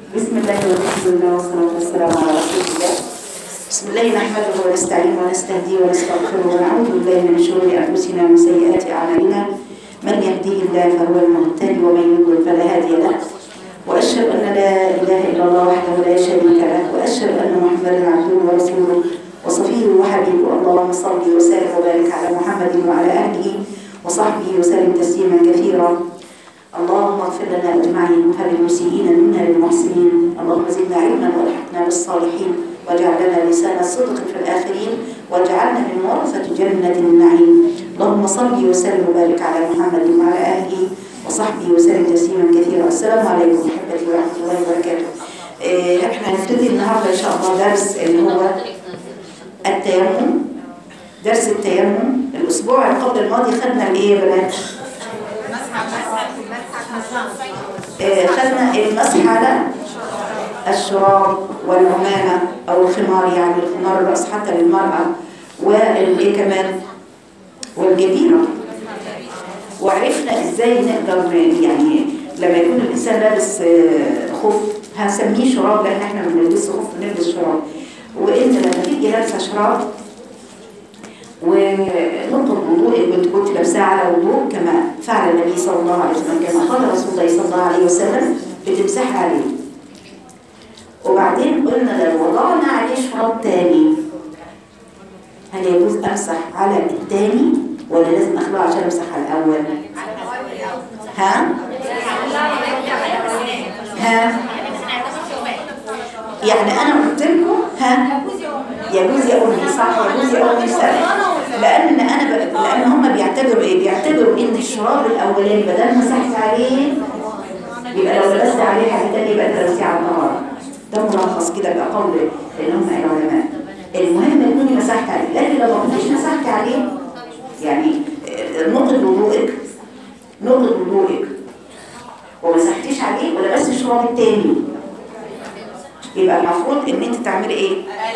بسم الله والحمد لله والصلاة والسلام على رسول الله بسم الله نحمده ونستعين ونستهديه ونستغفره ونعوذ بالله من شرور أنفسنا ومن سيئات أعمالنا من يهديه الله فهو المهتدي ومن يضلل فلا هادي له وأشهد أن لا إله إلا الله وحده لا شريك له وأشهد أن محمدا عبده ورسوله وصفيه وحبيبه اللهم صل وسلم وبارك على محمد وعلى آله وصحبه وسلم تسليما كثيرا اللهم اغفر لنا اجمعين فللمسيئين منا للمحسنين اللهم زدنا علما والحقنا بالصالحين واجعل لنا لسان صدق في الاخرين واجعلنا من ورثه جنه النعيم اللهم صل وسلم وبارك على محمد وعلى اله وصحبه وسلم تسليما كثيرا السلام عليكم احبتي ورحمه الله وبركاته إيه، احنا هنبتدي النهارده ان شاء الله درس اللي هو التيمم درس التيمم الاسبوع اللي قبل الماضي خدنا الايه يا بنات آه، خدنا المسح على الشراب والعمامة أو الخمار يعني الخمار الرأس حتى للمرأة والإيه كمان والجبيرة وعرفنا إزاي نقدر يعني لما يكون الإنسان لابس آه، خف هنسميه شراب لأن إحنا لما بنلبس خف بنلبس شراب وإنت لما تيجي لابسة شراب ونقطة وضوء كنت كنت لابساها على وضوء كما فعل النبي صلى الله عليه وسلم كما قال رسول الله صلى الله عليه وسلم بتمسح عليه وبعدين قلنا لو وضعنا عليه شراب تاني هل يجوز امسح على التاني ولا لازم اخلعه عشان امسح على الاول ها ها يعني انا قلت لكم ها يجوز يا امي صح يجوز يا امي سلام لان انا ب... لان هم بيعتبروا ايه بيعتبروا ان الشراب الاولاني بدل ما مسحت عليه يبقى لو لبست عليه حاجه ثانيه يبقى انت لبستيه على النهار ده ملخص كده بقى قول اللي هم العلماء المهم تكوني مسحت عليه لكن لو ما كنتيش مسحت عليه يعني آه، نقطه وضوءك نقطه وضوءك وما مسحتيش عليه ولا بس الشراب الثاني يبقى المفروض ان انت تعملي ايه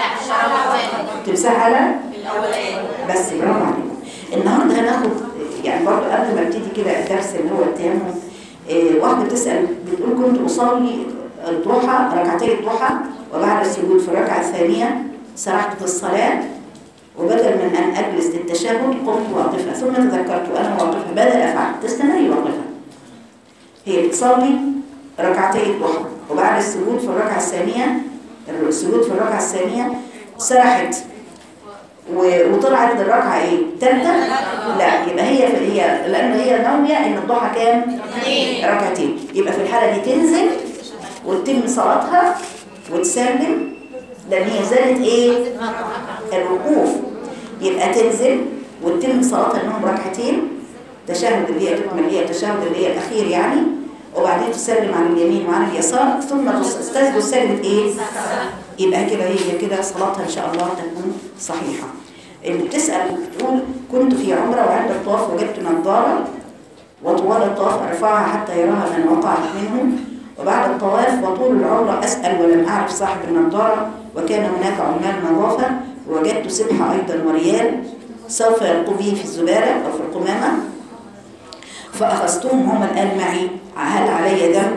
تمسحي على بس برافو عليكم النهارده هناخد يعني برضه قبل ما ابتدي كده الدرس اللي هو التيمم إيه واحده بتسال بتقول كنت اصلي الضحى ركعتي الضحى وبعد السجود في الركعه الثانيه سرحت في الصلاه وبدل من ان اجلس للتشهد قمت واقفه ثم تذكرت وانا واقفه بدل افعل تستمري واقفه هي بتصلي ركعتي الضحى وبعد السجود في الركعه الثانيه السجود في الركعه الثانيه سرحت و- وطلعت الركعه ايه ثالثه لا يبقى هي في هي لان هي ناويه ان الضحى كام ركعتين يبقى في الحاله دي تنزل وتتم صلاتها وتسلم لان هي زالت ايه الوقوف يبقى تنزل وتتم صلاتها انهم ركعتين تشهد اللي هي تكمل هي التشهد اللي هي الاخير يعني وبعدين تسلم عن اليمين وعن اليسار ثم تسجد سجدة ايه يبقى كده هي كده صلاتها ان شاء الله تكون صحيحة اللي بتسأل بتقول كنت في عمرة وعند الطواف وجدت نظارة وطوال الطواف ارفعها حتى يراها من وقعت منه وبعد الطواف وطول العمرة أسأل ولم أعرف صاحب النظارة وكان هناك عمال نظافة ووجدت سبحة أيضا وريال سوف يلقوا به في الزبالة أو في القمامة فأخذتهم هم الآن معي هل علي دم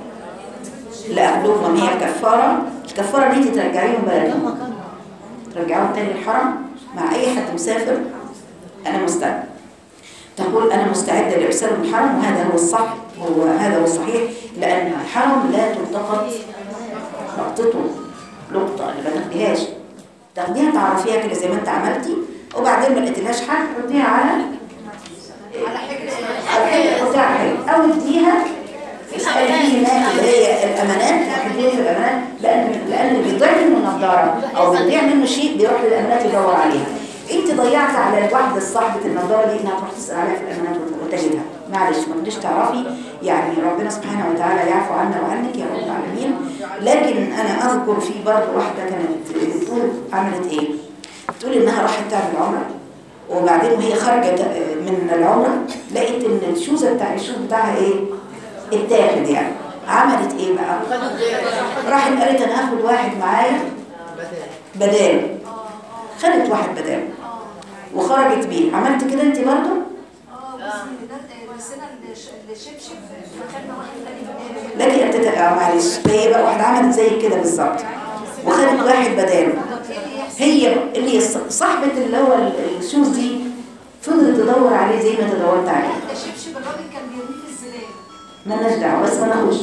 لأخذوهم هي الكفارة الكفارة ان انت ترجعيهم بلدهم ترجعوهم تاني الحرم مع أي حد مسافر أنا مستعد تقول أنا مستعدة لإرسالهم الحرم وهذا هو الصح هو هذا هو الصحيح لأن الحرم لا تلتقط لقطته لقطة اللي ما تاخديهاش تاخديها تعرفيها كده زي ما انت عملتي وبعدين ما لقيتلهاش حد حطيها على على حجر حطيها على حجر او اديها اسألي هناك اللي هي الامانات تحديد الامانات لان لان اللي بيضيع منه النضاره او بيضيع منه شيء بيروح للامانات يدور عليها انت ضيعت على الواحده صاحبه النضاره دي انها تروح تسال عليها في الامانات وتجدها معلش ما تقدريش تعرفي يعني ربنا سبحانه وتعالى يعفو عنا وعنك يا رب العالمين لكن انا اذكر في برضه واحده كانت بتقول عملت ايه بتقول انها راحت تعمل عمره وبعدين وهي خارجه من العمره لقيت ان الشوزه بتاع الشوز بتاعها ايه اتاخد يعني عملت ايه بقى راحت قالت انا هاخد واحد معايا بدال خدت واحد بدال وخرجت بيه عملت كده انت برضه ولبسنا الش- الشبشب فخدنا واحد تاني لكن انت اه معلش فهي بقى واحده عملت زي كده بالظبط وخدت واحد بداله طب ايه اللي يحصل؟ هي اللي هي صاحبه اللي هو ال- الشوز دي فضلت تدور عليه زي ما انت دورت عليه ده شبشب الراجل كان بيرميه في الزباله مالناش دعوه بس ما نخش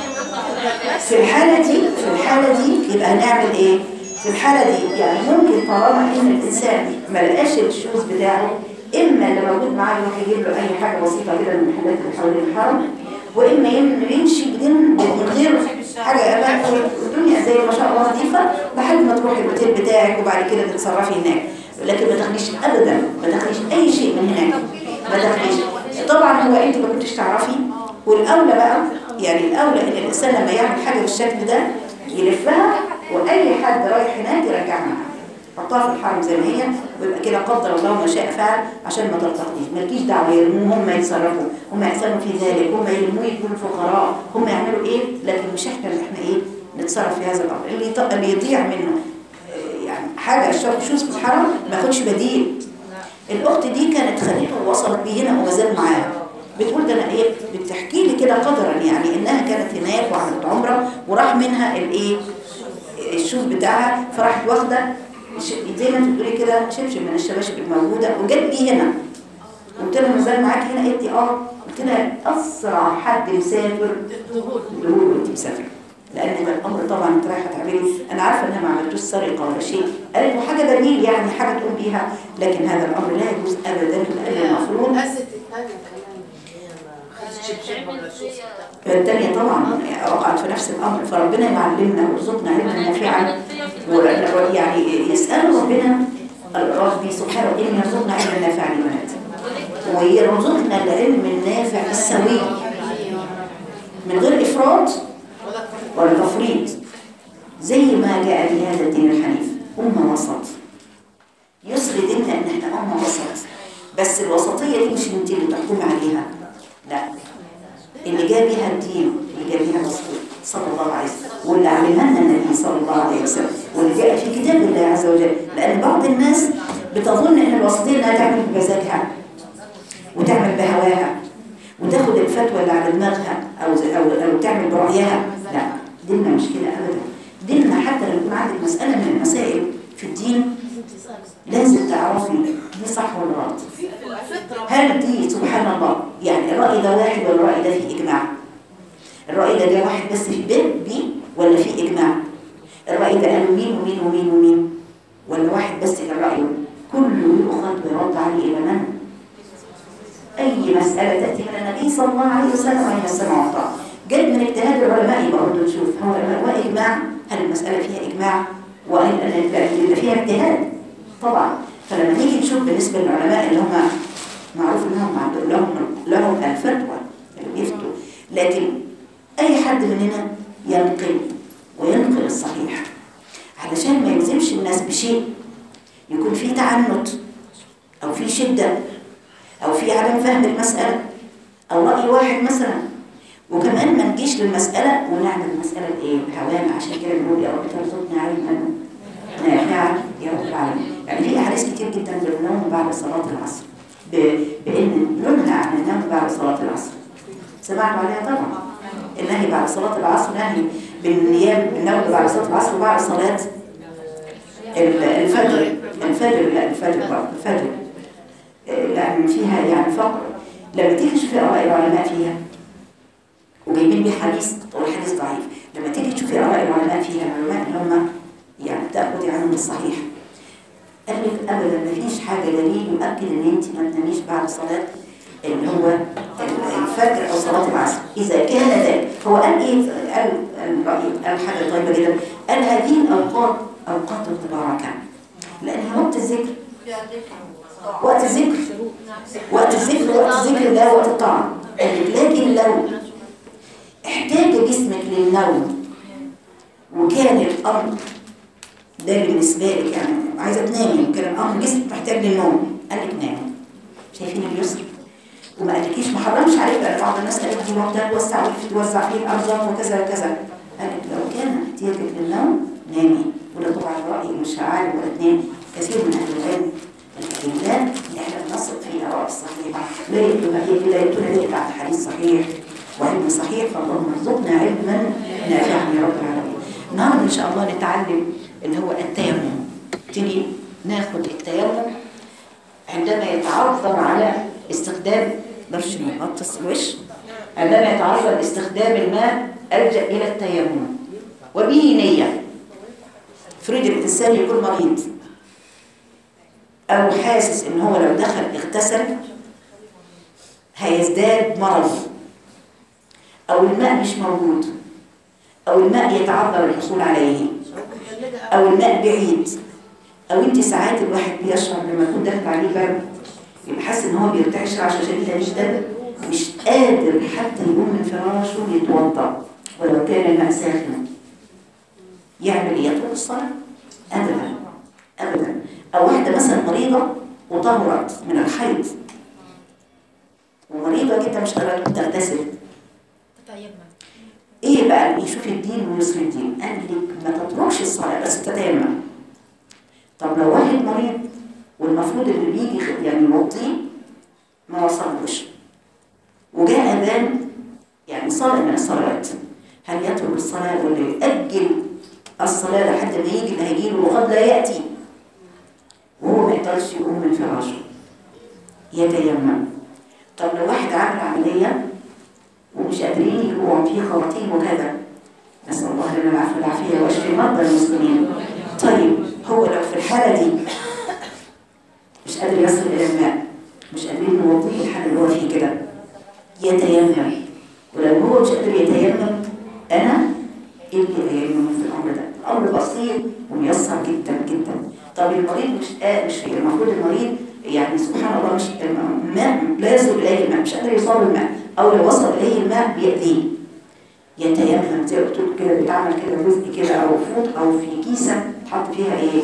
في الحاله دي في الحاله دي يبقى هنعمل ايه في الحاله دي يعني ممكن طالما ان الانسان ما لقاش الشوز بتاعه اما اللي موجود معاه يروح يجيب له اي حاجه بسيطه كده من المحلات اللي حوالين الحرم واما ين- يمشي بدون من غير حاجه أبدا الدنيا زي ما شاء الله نظيفه لحد ما تروحي الاوتيل بتاعك وبعد كده تتصرفي هناك لكن ما تاخديش ابدا ما تاخديش اي شيء من هناك ما تاخديش طبعا هو انت ما كنتش تعرفي والاولى بقى يعني الاولى ان الانسان لما يعمل حاجه بالشكل ده يلفها واي حد رايح هناك يرجعها معاه حطها في الحرم زي ما هي ويبقى كده قدر الله ما شاء فعل عشان ما تلتقطيش مالكيش دعوه يرموه هم يتصرفوا هم يحسنوا في ذلك هم يرموه يكونوا فقراء هم يعملوا ايه لكن مش احنا اللي احنا ايه نتصرف في هذا الامر اللي يط- اللي يضيع منه آه، يعني حاجه الشرط شوز في الحرم ما ياخدش بديل الاخت دي كانت خدته ووصلت بيه هنا وما زال معاها بتقول ده انا ايه بتحكي لي كده قدرا يعني انها كانت هناك وعملت عمره وراح منها الايه الشوز بتاعها فراحت واخده ش- زي ما انت بتقولي كده شبشب من الشباشب الموجوده وجت بيه هنا قلت لها ما زال معاكي هنا قالت لي اه قلت لها اسرع حد مسافر الدهور وانت مسافره لان ده الامر طبعا انت رايحه تعملي انا عارفه انها ما عملتوش سرقه ولا شيء قالت وحاجه بديل يعني حاجه تقوم بيها لكن هذا الامر لا يجوز ابدا لان المفروض قست الثانية كمان هي ما خدتش بشيء ولا شوز الثانيه طبعا وقعت في نفس الامر فربنا يعلمنا ويرزقنا علما نافعا و- يعني يسالوا ربنا ربي سبحانه ان يرزقنا علما نافعا يا بنات ويرزقنا العلم النافع السوي من غير افراط ولا تفريط زي ما جاء في هذا الدين الحنيف أمة وسط يسر ديننا إن إحنا أمة وسط بس الوسطية دي مش أنت اللي تحكمي عليها لا اللي جاب بيها الدين اللي جاب بيها الرسول صلى الله عليه وسلم واللي علمها لنا النبي صلى الله عليه وسلم واللي جاء في كتاب الله عز وجل لأن بعض الناس بتظن إن الوسطية إنها تعمل بمزاجها وتعمل بهواها وتاخد الفتوى اللي على دماغها أو, أو, أو تعمل برأيها لا ديننا مش كده أبدا ديننا حتى لو يكون عندك مسألة من المسائل في الدين لازم تعرفي دي صح ولا غلط هل دي سبحان الله يعني الرأي ده واحد ولا الرأي ده فيه إجماع الرأي ده جه واحد بس في بي بي ولا فيه إجماع الرأي ده قالوا مين ومين ومين ومين ولا واحد بس كان رأيه كله يؤخذ ويرد عليه إلى من أي مسألة تأتي من النبي صلى الله عليه وسلم عليه السماء والطاعة جد من اجتهاد العلماء يبقى برضه نشوف هو العلماء إجماع هل المسألة فيها إجماع وهل أن يبقى فيها اجتهاد طبعا فلما نيجي نشوف بالنسبة للعلماء اللي هم معروف انهم عندهم لهم لهم الفتوى اللي بيفتوا لكن اي حد مننا ينقل وينقل الصحيح علشان ما يلزمش الناس بشيء يكون في تعنت او في شده او في عدم فهم المساله او راي واحد مثلا وكمان ما نجيش للمساله ونعمل المساله بايه بهوانا عشان كده بنقول يا رب ترزقنا علما نافعا يا رب العالمين يعني في احاديث كتير جدا للنوم بعد صلاه العصر ب- بان ننهى عن النوم بعد صلاه العصر سمعتوا عليها طبعا النهي بعد صلاه العصر نهي بالنيام بالنوم بعد صلاه العصر وبعد صلاه ال- الفجر الفجر لا الفجر برضه الفجر لأن فيها يعني فقر لما تيجي تشوفي آراء العلماء فيها وجايبين بيه حديث والحديث ضعيف لما تيجي تشوفي آراء العلماء فيها العلماء اللي هم يعني تأخذي عنهم الصحيح قال لك أبدا ما فيش حاجة دليل يؤكد إن أنت ما تناميش بعد صلاة اللي هو الفجر أو صلاة العصر إذا كان ذلك هو قال إيه قال الرأي قال حاجة طيبة جدا قال هذه الأوقات أوقات مباركة لأن هي وقت الذكر وقت الذكر وقت الذكر وقت الذكر ده وقت الطعام لكن لو احتاج جسمك للنوم وكان الأمر ده بالنسبة لك يعني عايزة تنامي وكان الأمر جسمك محتاج للنوم قال لك نامي شايفين اليسر وما قالكيش ما حرمش عليك لأن بعض الناس قالت دي وقتها توسع توزع فيه الأرزاق وكذا وكذا قال لك لو كان احتياجك للنوم نامي وده طبعا رأي مش عالم ولا اثنين كثير من أهل العلم الأدلة اللي احنا بنثق في آراء الصحيح لا يأتون لا يأتون به بعد حديث صحيح وعلم صحيح فاللهم ارزقنا علما نافعا يا رب العالمين النهارده ان شاء الله نتعلم اللي هو التيمم تيجي ناخد التيمم عندما يتعذر على استخدام درش نغطس الوش عندما يتعذر استخدام الماء ألجأ إلى التيمم وبه نية فريد الإنسان يكون مريض أو حاسس إن هو لو دخل اغتسل هيزداد مرض أو الماء مش موجود أو الماء يتعذر الحصول عليه أو الماء بعيد أو أنت ساعات الواحد بيشعر لما يكون داخل عليه برد يبقى حاسس إن هو بيرتعش رعشة شديدة جدا مش قادر حتى يقوم من فراشه يتوضأ ولو كان الماء ساخنا يعمل ايه يطلب الصلاة؟ أبدا أبدا أو واحدة مثلا مريضة وطهرت من الحيض ومريضة جدا مش قادرة تغتسل تتيمم ايه بقى اللي يشوف الدين ويسر الدين قال لك ما تتركش الصلاة بس تتيمم طب لو واحد مريض والمفروض اللي بيجي يعني يوطيه ما وصلوش وجاء أذان يعني صلاة من الصلوات هل يترك الصلاة ولا يؤجل الصلاة لحد ما يجي اللي هيجيله وقد لا يأتي وهو ما يقدرش يقوم من فراشه يتيمم طب لو واحد عمل عملية ومش قادرين يقوم فيه خواتيم وكذا نسأل الله لنا العفو والعافية واشفي مرضى المسلمين طيب هو لو في الحالة دي مش قادر يصل إلى الماء مش قادرين نوضيه الحالة اللي هو فيه كده يتيمم ولو هو مش قادر يتيمم أنا إيه اللي أيمم في الأمر ده الأمر بسيط وميسر جدا جدا طب المريض مش آه مش المفروض المريض يعني سبحان الله مش الماء لا يصل إليه الماء مش قادر يوصل الماء أو لو وصل إليه الماء بيأذيه يتيمم زي ما قلت لك كده بيتعمل كده جزء كده أو فوط أو في كيسة تحط فيها إيه؟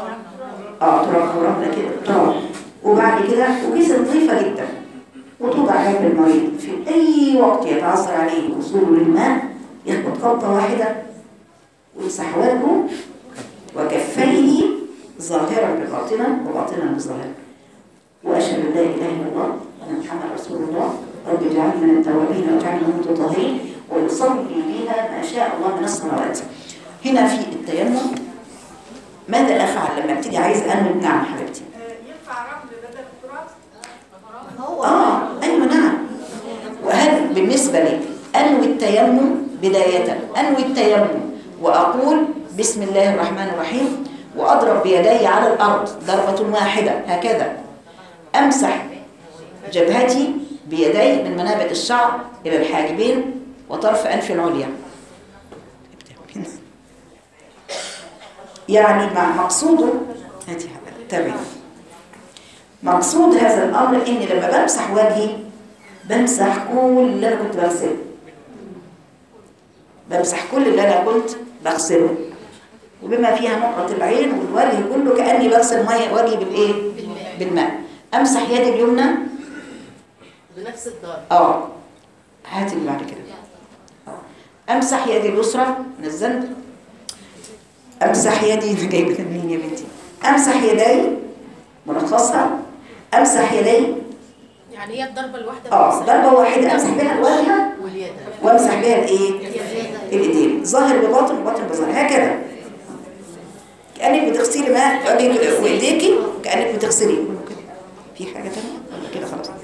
اه تراب أو رملة كده تراب وبعد كده وكيسة نظيفة جدا وتوضع جنب المريض في أي وقت يتعثر عليه وصوله للماء يخبط خبطة واحدة ويمسح وجهه وكفيه ظاهرا بباطنا وباطنا بظاهر وأشهد أن لا إله إلا الله وأن محمد رسول الله رب اجعلني من التوابين واجعلني من المتطهرين ويصلي بها ما شاء الله من الصلوات هنا في التيمم ماذا أفعل لما ابتدي عايز أنوي نعم حبيبتي ينفع رمل بدل التراب؟ آه أيوة نعم وهل بالنسبة لي أنوي التيمم بداية أنوي التيمم وأقول بسم الله الرحمن الرحيم وأضرب بيدي على الأرض ضربة واحدة هكذا أمسح جبهتي بيدي من منابت الشعر إلى الحاجبين وطرف أنف العليا يعني مع مقصوده هاتي حبيبتي تمام مقصود هذا الأمر إني لما بمسح وجهي بمسح كل اللي أنا كنت بغسله بمسح كل اللي أنا كنت بغسله وبما فيها نقرة العين والوجه كله كأني بغسل مية وجهي بالإيه؟ بالماء أمسح يدي اليمنى بنفس الدرجة اه هات اللي بعد كده آه. امسح يدي اليسرى من الذنب امسح يدي جايبه منين يا بنتي امسح يدي ملخصها امسح يدي يعني هي الضربة الواحدة اه ضربه واحده امسح بها الوجه واليد وامسح بها الايه الايدين ظاهر بباطن وباطن بظاهر هكذا كانك بتغسلي ماء وجهك وايديكي كانك بتغسلي في حاجه ثانيه ولا كده خلاص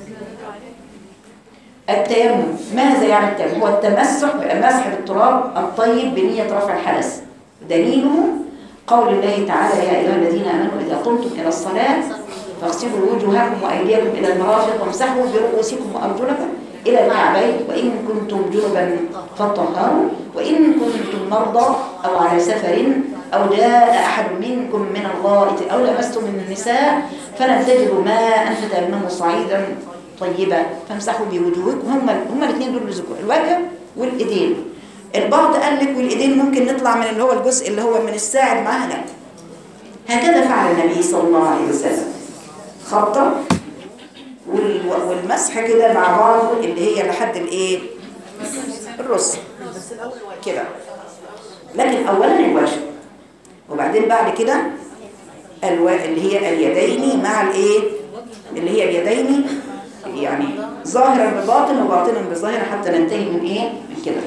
التيمم ماذا يعني التيمم هو التمسح بالمسح بالتراب الطيب بنية رفع الحدث دليله قول الله تعالى يا أيها الذين آمنوا إذا قمتم إلى الصلاة فاغسلوا وجوهكم وأيديكم إلى المرافق وامسحوا برؤوسكم وأرجلكم إلى الكعبين وإن كنتم جنبا فطهروا وإن كنتم مرضى أو على سفر أو جاء أحد منكم من الغائط أو لمستم النساء فلم تجدوا ماء فتيمموا صعيدا طيبة فامسحوا بوجوهكم هم هم الاثنين دول الذكور الوجه والايدين البعض قال لك والايدين ممكن نطلع من اللي هو الجزء اللي هو من الساعد معاها لا هكذا فعل النبي صلى الله عليه وسلم خبطه وال- والمسح كده مع بعضه اللي هي لحد الايه الرسل بس الأول واحد كده لكن اولا الوجه وبعدين بعد كده الو... اللي هي اليدين مع الايه اللي هي اليدين يعني ظاهرا بباطن وباطنا بظاهر حتى ننتهي من ايه من كده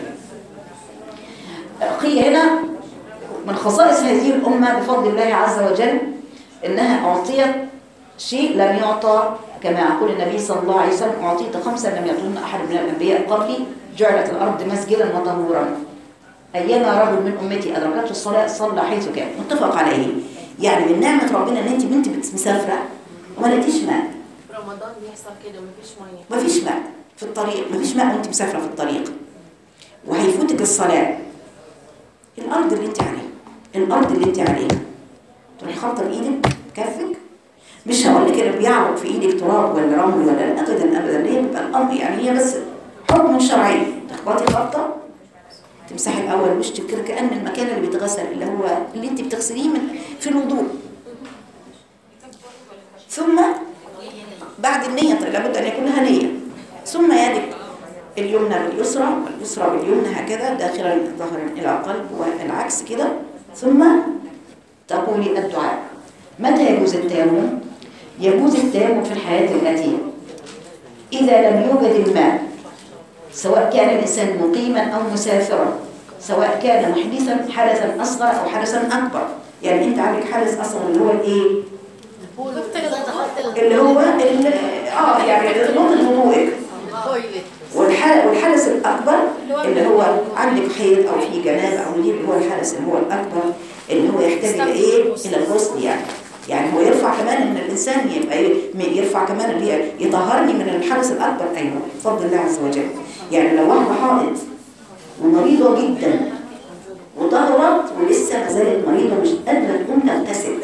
قيل هنا من خصائص هذه الأمة بفضل الله عز وجل إنها أعطيت شيء لم يعطى كما يقول النبي صلى الله عليه وسلم أعطيت خمسة لم يعطون أحد من الأنبياء قبلي جعلت الأرض مسجدا وطهورا أيما رجل من أمتي أدركته الصلاة صلى حيث كان متفق عليه يعني من نعمة ربنا إن أنت بنت مسافرة وما لقيتيش ماء في رمضان بيحصل كده مفيش ميه مفيش ماء في الطريق مفيش ماء وانت مسافره في الطريق وهيفوتك الصلاه الارض اللي انت عليها الارض اللي انت عليها تروحي خابطه بايدك كفك مش هقول لك اللي بيعرق في ايدك تراب ولا رمل ولا ابدا ابدا هي بيبقى الامر يعني هي بس حكم شرعي تخبطي خبطه تمسحي الاول وشك كده كان المكان اللي بيتغسل اللي هو اللي انت بتغسليه من في الوضوء ثم بعد النية طيب لابد أن يكون لها نية ثم يدك اليمنى باليسرى واليسرى باليمنى هكذا داخلا ظهرا إلى القلب والعكس كده ثم تقولي الدعاء متى يجوز التيمم؟ يجوز التيمم في الحياة الآتية إذا لم يوجد الماء سواء كان الإنسان مقيما أو مسافرا سواء كان محدثا حدثا أصغر أو حدثا أكبر يعني أنت عندك حدث أصغر اللي هو الإيه؟ كنت كده دخلت اللي هو ال- اه يعني نقطة نموك التويليت والح- والحدث الأكبر اللي هو عندك حيض أو في جنابة أو دي اللي هو الحدث اللي هو الأكبر اللي هو يحتاج إلى إيه؟ إلى الغسل يعني يعني هو يرفع كمان إن الإنسان يبقى ي- يرفع كمان اللي هي يطهرني من الحدث الأكبر أيوه بفضل الله عز وجل يعني لو واحدة حائض ومريضة جدا وطهرت ولسه ما زالت مريضة مش قادرة تقوم تغتسل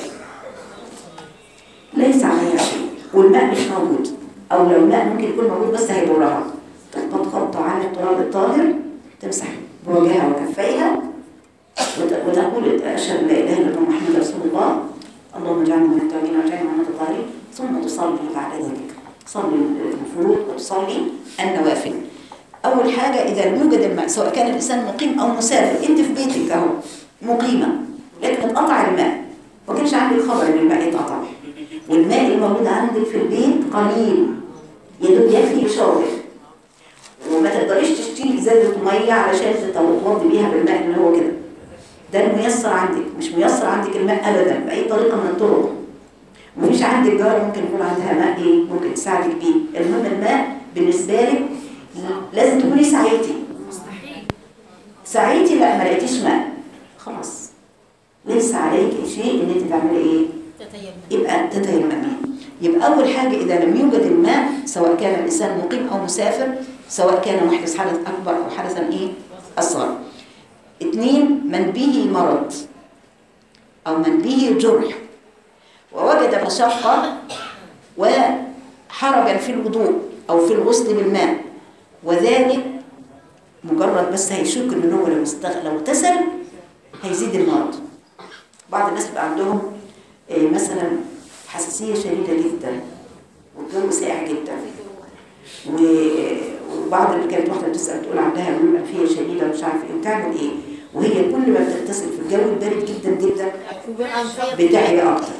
ليس عليها شيء والماء مش موجود او لو الماء ممكن يكون موجود بس هيضرها تخبط خبطه على التراب الطاهر تمسح بوجهها وكفيها وت- وتقول اشهد ان لا اله الا الله محمد رسول الله اللهم اجعلنا من التوابين واجعلنا من الطاهرين ثم تصلي بعد ذلك تصلي الفروض وتصلي النوافل اول حاجه اذا لم يوجد الماء سواء كان الانسان مقيم او مسافر انت في بيتك اهو مقيمه لكن انقطع الماء ما كانش عندك خبر ان الماء يتقطع والماء الموجود عندك في البيت قليل يدوب يكفي لشربك وما تقدريش تشتري ازازه ميه علشان تتوضي بيها بالماء اللي هو كده ده الميسر عندك مش ميسر عندك الماء ابدا باي طريقه من الطرق مفيش عندك جاره ممكن يكون عندها ماء ايه ممكن تساعدك بيه المهم الماء بالنسبه لك لازم تكوني سعيتي سعيتي لا ما لقيتيش ماء خلاص ليس عليك شيء ان انت تعملي ايه يبقى تتيممي يبقى أول حاجة إذا لم يوجد الماء سواء كان الإنسان مقيم أو مسافر سواء كان محدث حدث أكبر أو حدثا إيه أصغر اثنين من به مرض أو من به جرح ووجد مشقة وحرجا في الوضوء أو في الغسل بالماء وذلك مجرد بس هيشك إن هو لو استغ... لو اغتسل هيزيد المرض بعض الناس بيبقى عندهم إيه، مثلا حساسية شديدة جدا والجو ساقع جدا و- وبعض اللي كانت واحدة بتسأل تقول عندها جنون أنفية شديدة ومش عارفة إيه وتعمل إيه وهي كل ما بتغتسل في الجو البارد جدا جدا بتعي أكتر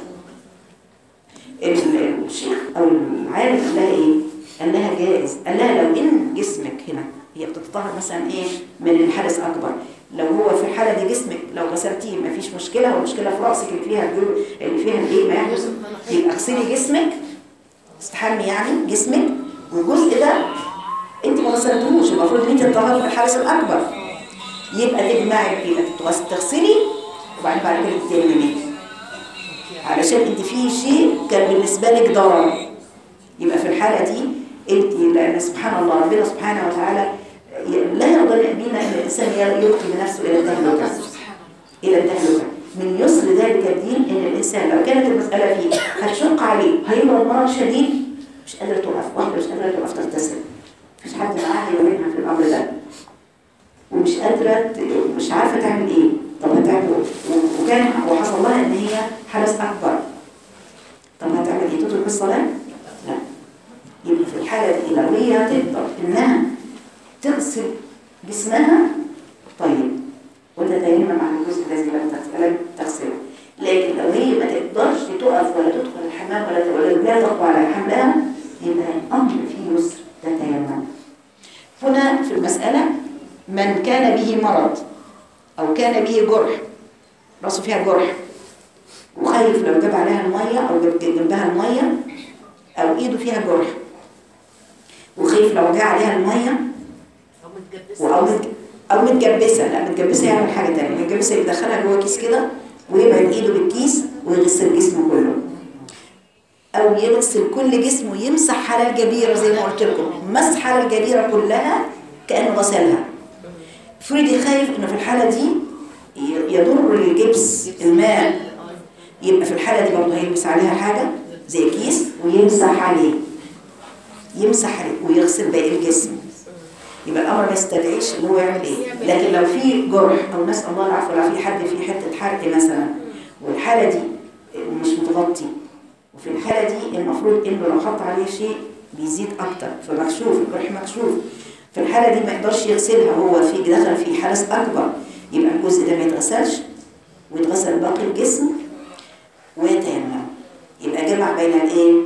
ال- الشيخ أو العالم قال لها إيه؟ قال لها جائز قال لها لو إن جسمك هنا هي بتتطهر مثلا إيه من الحدث أكبر لو هو في الحالة دي جسمك لو غسلتيه مفيش مشكلة والمشكلة في رأسك اللي فيها الجو اللي فيها الإيه ما يحدث يبقى اغسلي جسمك استحمي يعني جسمك والجزء ده انت ما غسلتهوش المفروض ان انت تطهري في الحدث الاكبر يبقى تجمعي يبقى تغس- تغسلي وبعدين بعد كده تتيممي علشان انت في شيء كان بالنسبه لك ضرر يبقى في الحاله دي انت لان سبحان الله ربنا سبحانه وتعالى ي- لا يرضى بينا ان الانسان يلقي بنفسه الى التهلكه الى التهلكه من يسر ذلك الدين ان الانسان لو كانت المساله فيه هتشق عليه هيمرض مرض شديد مش قادره توقف واحده مش قادره توقف تغتسل مفيش حد معاها يومينها في الامر ده ومش قادره ت- مش عارفه تعمل ايه طب هتعمل إيه؟ و- وكان وحصل لها ان هي حدث اكبر طب هتعمل ايه تترك الصلاه لا يبقى في الحاله دي لو هي تقدر انها تغسل جسمها طيب وتتيمم على الجزء الذي لم تغ- لم تغسله لكن لو هي ما تقدرش تقف ولا تدخل الحمام ولا ولا لا تقوى على حملها يبقى الامر فيه يسر كان به مرض أو كان به جرح راسه فيها جرح وخايف لو جاب عليها المية أو جاب جنبها المية أو إيده فيها جرح وخايف لو جه عليها المية أو متجبسة أو متج- أو متجبسة لا متجبسة يعمل حاجة تانية متجبسة يدخلها جوه كيس كده ويبعد إيده بالكيس ويغسل جسمه كله أو يغسل كل جسمه يمسح على الجبيرة زي ما قلت لكم مسح على الجبيرة كلها كأنه غسلها فريدي خايف إنه في الحالة دي ي- يضر الجبس الماء يبقى في الحالة دي برضه هيلبس عليها حاجة زي كيس ويمسح عليه يمسح عليه ويغسل باقي الجسم يبقى الأمر ما يستدعيش إن هو يعمل إيه لكن لو في جرح أو نسأل الله العفو لو في حد في حتة حرق مثلا والحالة دي مش متغطي وفي الحالة دي المفروض إنه لو حط عليه شيء بيزيد أكتر فمكشوف الجرح مكشوف في الحالة دي ما يقدرش يغسلها هو في دخل في حدث أكبر يبقى الجزء ده ما يتغسلش ويتغسل باقي الجسم ويتيمم يبقى جمع بين الايه؟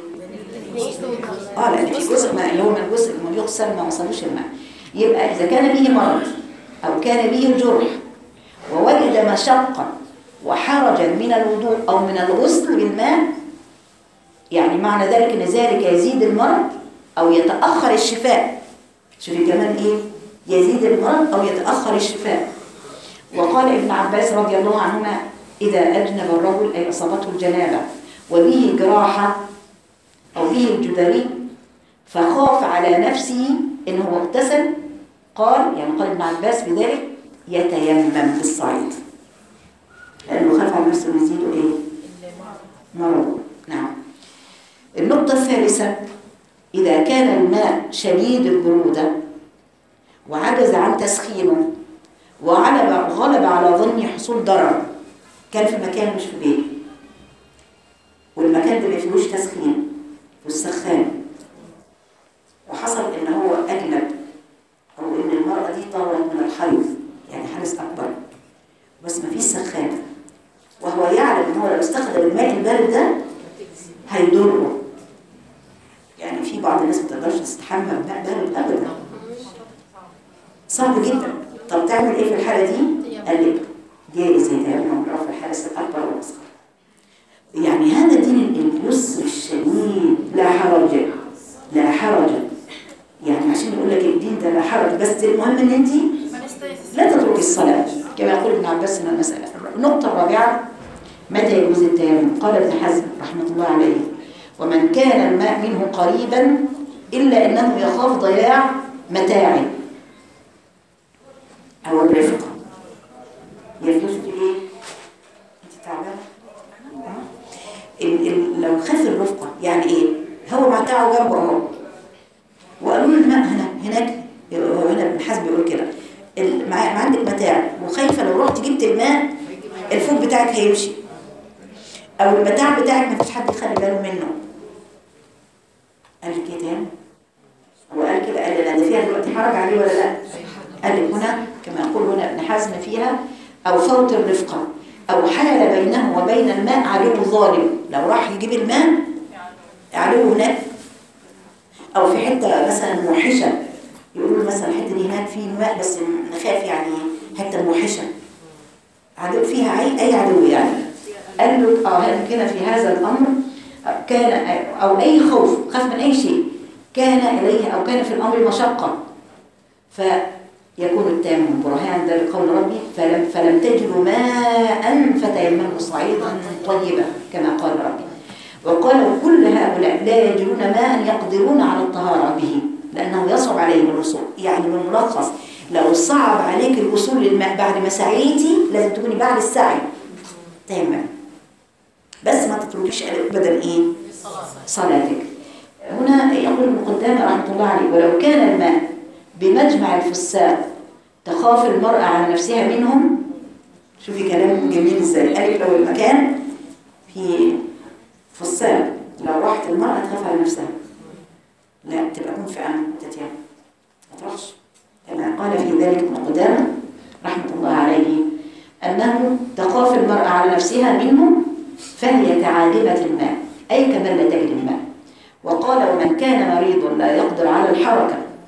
اه لان في جزء ما اللي هو من الجزء اللي يغسل ما وصلوش الماء يبقى اذا كان به مرض او كان به جرح ووجد مشقه وحرجا من الوضوء او من الغسل بالماء يعني معنى ذلك ان ذلك يزيد المرض او يتاخر الشفاء شوفي كمان ايه يزيد المرض او يتاخر الشفاء وقال ابن عباس رضي الله عنهما إذا أجنب الرجل أي أصابته الجنابة وبه جراحة أو به الجدري فخاف على نفسه إن هو اغتسل قال يعني قال ابن عباس بذلك يتيمم بالصعيد لأنه خاف على نفسه إن يزيده إيه؟ مرض نعم النقطة الثالثة إذا كان الماء شديد البرودة وعجز عن تسخينه وغلب غلب على ظني حصول ضرر كان في مكان مش في بيته والمكان ده ما فيهوش تسخين والسخان وحصل ان هو اجنب او ان المراه دي طارت من الحيض يعني حدث اكبر بس ما فيش سخان وهو يعلم ان هو لو استخدم الماء البارد ده هيضره يعني في بعض الناس ما تقدرش تستحمى بماء بارد ابدا صعب جدا طب تعمل ايه في الحاله دي؟ قال لك جائز يتيمم رفع الحدث الاكبر والاصغر يعني هذا دين اليسر الشديد لا حرج لا حرج يعني عشان يقول لك الدين ده لا حرج بس المهم ان انت لا تتركي الصلاه كما يقول ابن عباس من المساله النقطه الرابعه متى يجوز التيمم قال ابن حزم رحمه الله عليه ومن كان الماء منه قريبا الا انه يخاف ضياع متاعه او الرفقه يجوز ايه انت تعبانه ال- ال- لو خاف الرفقه يعني ايه هو متاعه جنبه اهو وقالوا له الماء هنا هناك هو هنا ابن حزم بيقول كده ال- مع- ما عندك متاع وخايفه لو رحت جبت الماء الفوق بتاعك هيمشي او المتاع بتاعك ما فيش حد يخلي باله منه قال كده يعني هو قال كده قال لا ده فيها دلوقتي حرج عليه ولا لا قال لك هنا كما يقول هنا ابن حزم فيها او فوت الرفقه او حال بينه وبين الماء عدو ظالم لو راح يجيب الماء عدو هناك او في حته مثلا موحشه يقولوا مثلا الحته دي هناك في ماء بس نخاف يعني حته موحشه عدو فيها اي اي عدو يعني قال له اه هل كان في هذا الامر كان او اي خوف خاف من اي شيء كان اليه او كان في الامر مشقه فيكون التيمم برهان ده لقول ربي فلم فلم تجدوا ماء فتيمموا صعيدا طيبا كما قال ربي وقال كل هؤلاء لا يجدون ماء يقدرون على الطهارة به لأنه يصعب عليهم الوصول يعني من ملخص لو صعب عليك الوصول للماء بعد ما سعيتي لازم تكوني بعد السعي تمام بس ما تتركيش ابدا ايه صلاتك هنا يقول ابن قدامه رحمه الله عليه ولو كان الماء بمجمع الفساق تخاف المرأة على نفسها منهم شوفي كلام جميل ازاي قال لك لو المكان في فساق لو راحت المرأة تخاف على نفسها لا تبقى كن في أمن تتيمم ما تروحش كما قال في ذلك ابن قدامه رحمة الله عليه أنه تخاف المرأة على نفسها منهم فهي كعادمة الماء أي كمن لا تجد الماء وقال ومن كان مريض لا يقدر على الحركة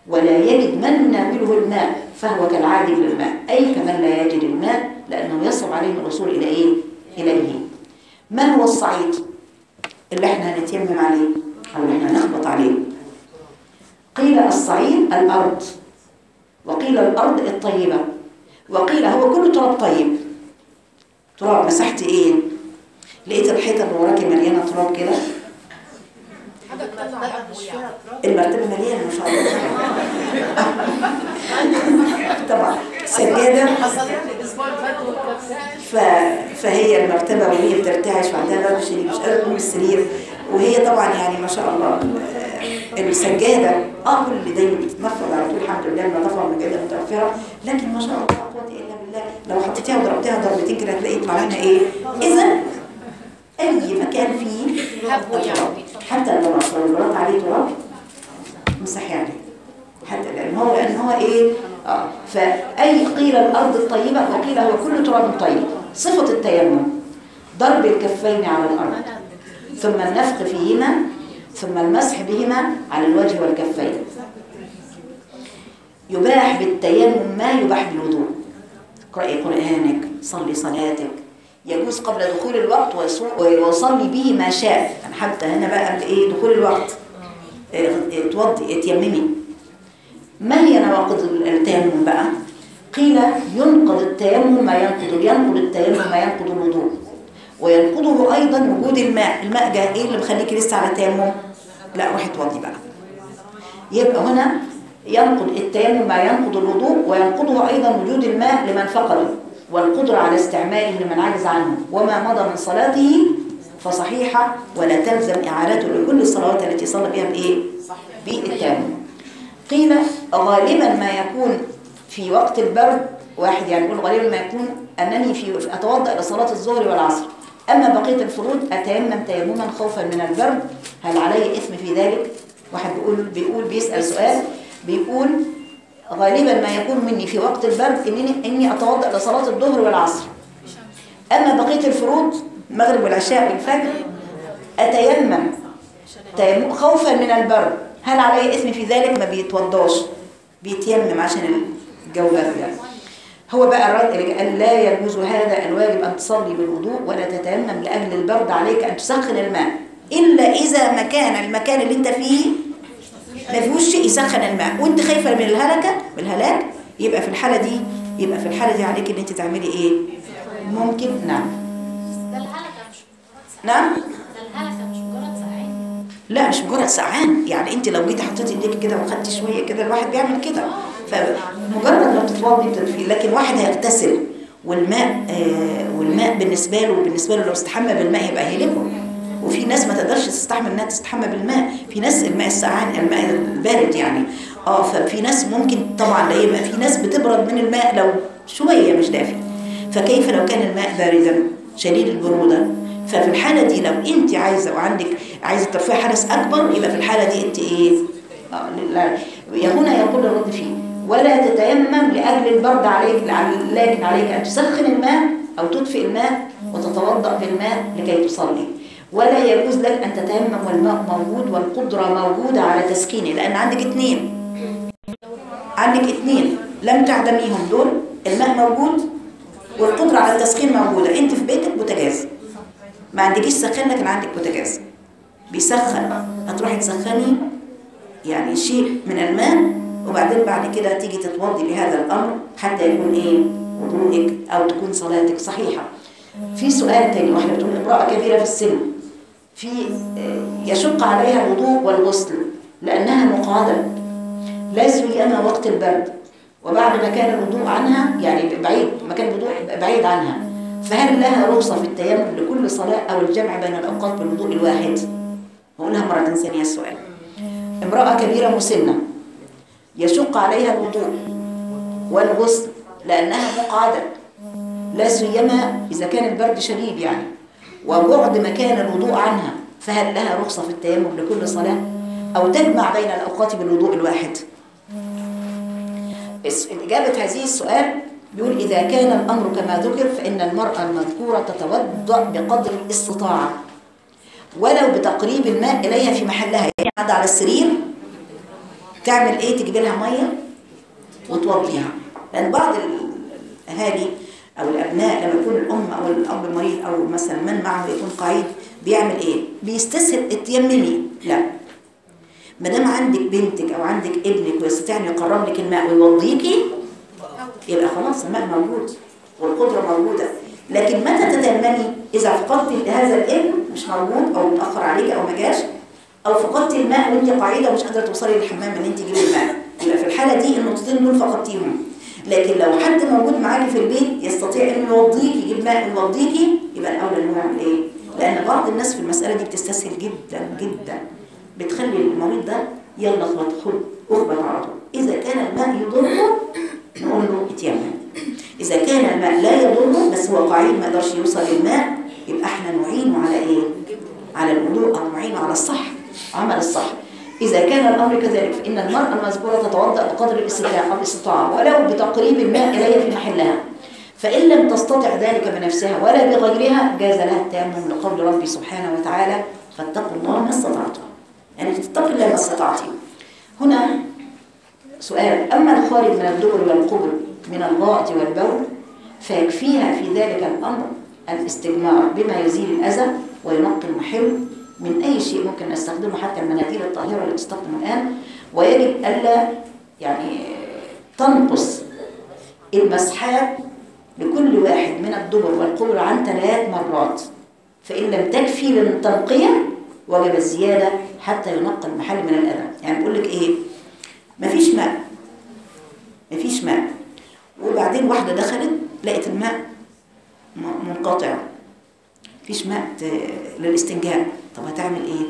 ولا يجد من يناوله الماء فهو كالعادي للماء أي كمن لا يجد الماء لأنه يصعب عليه الوصول إلى إيه؟ إليه ما هو الصعيد اللي احنا هنتيمم عليه أو اللي احنا نخبط عليه قيل الصعيد الأرض وقيل الأرض الطيبة وقيل هو كله تراب طيب تراب مسحت ايه لقيت الحيطه اللي وراكي مليانه تراب كده حاجه تطلع ابو يعني المرتبه مليانه ما شاء الله طبعا سجاده حصل لي الاسبوع اللي فات والكابسات ف... فهي المرتبه وهي بترتعش وعندها برد شديد مش قادره تقوم السرير وهي طبعا يعني ما شاء الله آه، السجاده اه كل اللي دايما بتتنفض على طول الحمد لله النظافه والمجاده متوفره لكن ما شاء الله لا قوه الا بالله لو حطيتيها وضربتيها ضربتين كده هتلاقي يطلع لنا ايه اذا اي مكان فيه هبو يعني حتى لو لو ضربت عليه تراب مسحي عليه حتى لان هو لان هو ايه اه فاي قيل الارض الطيبه وقيل هو كل تراب طيب صفه التيمم ضرب الكفين على الارض ثم النفخ فيهما ثم المسح بهما على الوجه والكفين يباح بالتيمم ما يباح بالوضوء اقرأي قرآنك صلي صلاتك يجوز قبل دخول الوقت ويصو- ويصلي به ما شاء يعني حتى هنا بقى قبل ايه دخول الوقت إيه، إيه، توضي اتيممي ما هي نواقض التيمم بقى قيل ينقض التيمم ما ينقض ينقض التيمم ما ينقض الوضوء وينقضه ايضا وجود الماء الماء جاء ايه اللي مخليكي لسه على التيمم لا روحي توضي بقى يبقى هنا ينقض التيمم ما ينقض الوضوء وينقضه ايضا وجود الماء لمن فقده والقدره على استعماله لمن عجز عنه وما مضى من صلاته فصحيحه ولا تلزم اعادته لكل الصلوات التي صلى بها بايه بالتيمم قيل غالبا ما يكون في وقت البرد واحد يعني يقول غالبا ما يكون انني في اتوضا لصلاه الظهر والعصر اما بقيه الفروض اتيمم تيمما خوفا من البرد هل علي اثم في ذلك واحد بيقول بيقول بيسال سؤال بيقول غالبا ما يكون مني في وقت البرد انني اني اتوضا لصلاه الظهر والعصر اما بقيه الفروض المغرب والعشاء والفجر اتيمم تيمم خوفا من البرد هل علي اسم في ذلك ما بيتوضاش بيتيمم عشان الجو برد يعني هو بقى الرد اللي قال لا يجوز هذا الواجب ان تصلي بالوضوء ولا تتيمم لاجل البرد عليك ان تسخن الماء الا اذا مكان المكان اللي انت فيه ما فيهوش شيء يسخن الماء وانت خايفه من الهلكه من الهلاك يبقى في الحاله دي يبقى في الحاله دي عليك ان انت تعملي ايه ممكن نعم ده الهلكه مش نعم ده الهلكه مش مجرد ساعات لا مش مجرد سقعان يعني انت لو جيتي حطيتي ايديك كده وخدتي شويه كده الواحد بيعمل كده فمجرد ما تتوضي بتدفي لكن واحد هيغتسل والماء آه والماء بالنسبه له بالنسبه له لو استحمى بالماء يبقى هيلكه وفي ناس ما تقدرش تستحمل انها تستحمى بالماء في ناس الماء السقعان الماء البارد يعني اه ففي ناس ممكن طبعا لا يبقى في ناس بتبرد من الماء لو شويه مش دافي فكيف لو كان الماء باردا شديد البروده ففي الحاله دي لو انت عايزه وعندك عايزه ترفعي حدث اكبر يبقى في الحاله دي انت ايه آه لا يا هنا يقول الرد فيه ولا تتيمم لاجل البرد عليك لكن عليك ان تسخن الماء او تطفئ الماء وتتوضا بالماء لكي تصلي ولا يجوز لك ان تتيمم والماء موجود والقدره موجوده على تسخينه لان عندك اثنين عندك اثنين لم تعدميهم دول الماء موجود والقدره على التسخين موجوده انت في بيتك بوتاجاز ما عندكيش سخان لكن عندك بوتاجاز بيسخن هتروحي تسخني يعني شيء من الماء وبعدين بعد كده تيجي تتوضي بهذا الامر حتى يكون ايه وضوءك او تكون صلاتك صحيحه في سؤال تاني واحده بتقول امراه كبيره في السن في آه، يشق عليها الوضوء والغسل لانها مقعده لا سيما وقت البرد وبعد ما كان الوضوء عنها يعني بعيد مكان الوضوء بعيد عنها فهل لها رخصة في التيمم لكل صلاة أو الجمع بين الأوقات بالوضوء الواحد؟ بقولها مرة ثانية السؤال امرأة كبيرة مسنة يشق عليها الوضوء والغسل لأنها مقعدة لا سيما إذا كان البرد شديد يعني وبعد مكان الوضوء عنها فهل لها رخصة في التيمم لكل صلاة أو تجمع بين الأوقات بالوضوء الواحد؟ بس إجابة هذه السؤال بيقول إذا كان الأمر كما ذكر فإن المرأة المذكورة تتوضأ بقدر الاستطاعة ولو بتقريب الماء إليها في محلها يعني قاعدة على السرير تعمل ايه تجيب لها ميه وتوضيها لان بعض الاهالي او الابناء لما يكون الام او الاب مريض او مثلا من معه يكون قعيد بيعمل ايه بيستسهل اتيممي لا ما دام عندك بنتك او عندك ابنك ويستطيع ان يقرب لك الماء ويوضيكي يبقى خلاص الماء موجود والقدره موجوده لكن متى تتيممي اذا فقدت هذا الابن مش موجود او متاخر عليك او ما جاش او فقدت الماء وانت قاعده ومش قادره توصلي للحمام ان انت تجيبي الماء يبقى في الحاله دي النقطتين دول فقدتيهم لكن لو حد موجود معاكي في البيت يستطيع انه يوضيكي يجيب ماء ويوضيكي يبقى الاولى انه يعمل ايه لان بعض الناس في المساله دي بتستسهل جدا جدا بتخلي المريض ده يلا اخبط خد اخبط على طول اذا كان الماء يضره نقول له اتيمم اذا كان الماء لا يضره بس هو قاعد ما يقدرش يوصل للماء يبقى احنا نعينه على ايه على الوضوء او نعينه على الصح عمل الصح إذا كان الأمر كذلك فإن المرأة المذكورة تتوضأ بقدر الاستطاعة الاستطاعة ولو بتقريب الماء إليها في محلها فإن لم تستطع ذلك بنفسها ولا بغيرها جاز لها التيمم لقول ربي سبحانه وتعالى فاتقوا الله ما استطعتم يعني تتقي الله ما استطعتم هنا سؤال أما الخارج من الدبر والقبر من الغائط والبول فيكفيها في ذلك الأمر الاستجمار بما يزيل الأذى وينقي المحل من أي شيء ممكن نستخدمه حتى المناديل الطاهرة اللي بتستخدم الآن ويجب ألا يعني تنقص المسحات لكل واحد من الدبر والقبر عن ثلاث مرات فإن لم تكفي للتنقية وجب الزيادة حتى ينقى المحل من الأذى يعني بقول لك إيه مفيش ماء مفيش ماء وبعدين واحدة دخلت لقت الماء منقطع مفيش ماء للاستنجاء طب هتعمل ايه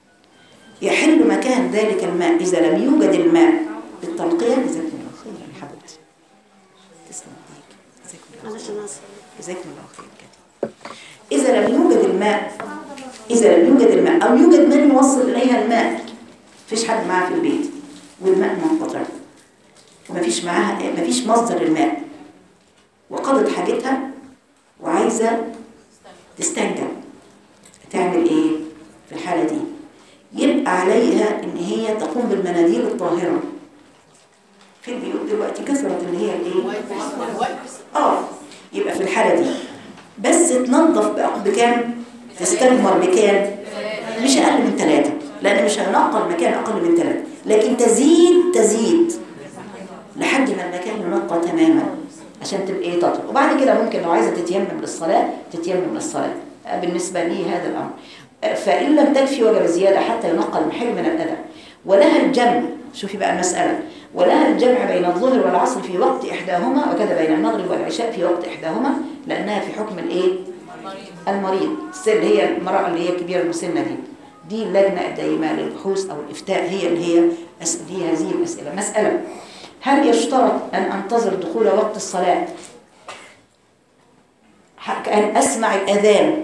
يحل مكان ذلك الماء اذا لم يوجد الماء بالتنقيه جزاكم الله خير يا حبيبتي تسلم ايديك جزاكم الله معلش انا اسف جزاكم الله خير كده اذا لم يوجد الماء اذا لم يوجد الماء او يوجد من يوصل اليها الماء مفيش حد معاها في البيت والماء منقطع ومفيش معاها مفيش مصدر الماء وقضت حاجتها وعايزه تستنجد تعمل ايه في الحالة دي يبقى عليها ان هي تقوم بالمناديل الطاهرة في البيوت دلوقتي كثرت اللي هي الايه اه يبقى في الحالة دي بس تنظف بقى بكام تستجمر بكام مش اقل من ثلاثة لان مش هينقى المكان اقل من ثلاثة لكن تزيد تزيد لحد ما المكان ينقى تماما عشان تبقى ايه تطهر وبعد كده ممكن لو عايزه تتيمم للصلاه تتيمم للصلاه بالنسبه لي هذا الامر فان لم تكفي وجب زياده حتى ينقى المحل من الاذى ولها الجمع شوفي بقى المساله ولها الجمع بين الظهر والعصر في وقت احداهما وكذا بين المغرب والعشاء في وقت احداهما لانها في حكم الايه المريض السن هي المراه اللي هي الكبيره المسنه دي دي اللجنه الدائمه للبحوث او الافتاء هي اللي هي أسئلة هي هذه الاسئله مساله هل يشترط أن أنتظر دخول وقت الصلاة أن أسمع الأذان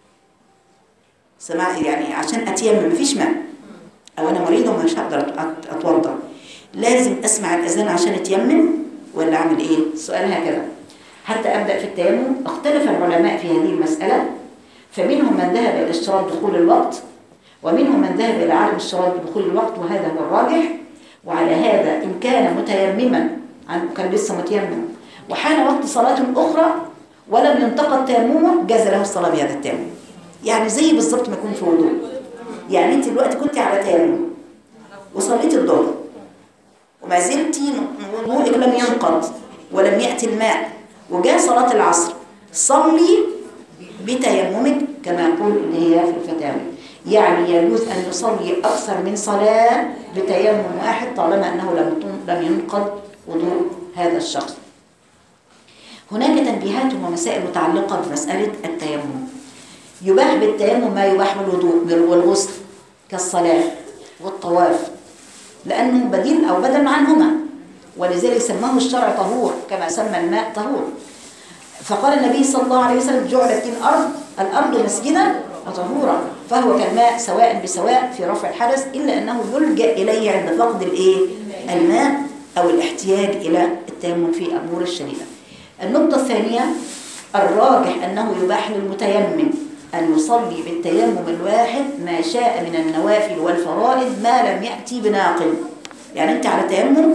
سمع يعني عشان أتيمم مفيش ماء أو أنا مريضة ومش هقدر أتوضأ لازم أسمع الأذان عشان أتيمم ولا أعمل إيه؟ السؤال هكذا حتى أبدأ في التيمم اختلف العلماء في هذه المسألة فمنهم من ذهب إلى اشتراط دخول الوقت ومنهم من ذهب إلى عدم اشتراط دخول الوقت وهذا هو الراجح وعلى هذا إن كان متيمما عن كان لسه متيمم وحان وقت صلاة أخرى ولم ينتقد تيممه جاز له الصلاة بهذا التيمم يعني زي بالظبط ما يكون في وضوء يعني انت دلوقتي كنت على تيمم وصليت الظهر وما زلتي وضوءك لم ينقض ولم يأتي الماء وجاء صلاة العصر صلي بتيممك كما يقول اللي هي في الفتاوي يعني يجوز أن يصلي أكثر من صلاة بتيمم واحد طالما أنه لم لم ينقض وضوء هذا الشخص هناك تنبيهات ومسائل متعلقة بمسألة التيمم يباح بالتيمم ما يباح بالوضوء والغسل كالصلاة والطواف لأنه بديل أو بدل عنهما ولذلك سماه الشرع طهور كما سمى الماء طهور فقال النبي صلى الله عليه وسلم جعلت الأرض الأرض مسجدا وطهورا فهو كالماء سواء بسواء في رفع الحدث إلا أنه يلجأ إليه عند فقد الإيه؟ الماء أو الاحتياج إلى التيمم في أمور الشريعة النقطة الثانية الراجح أنه يباح للمتيمم أن يصلي بالتيمم الواحد ما شاء من النوافل والفرائض ما لم يأتي بناقل يعني انت على تيمم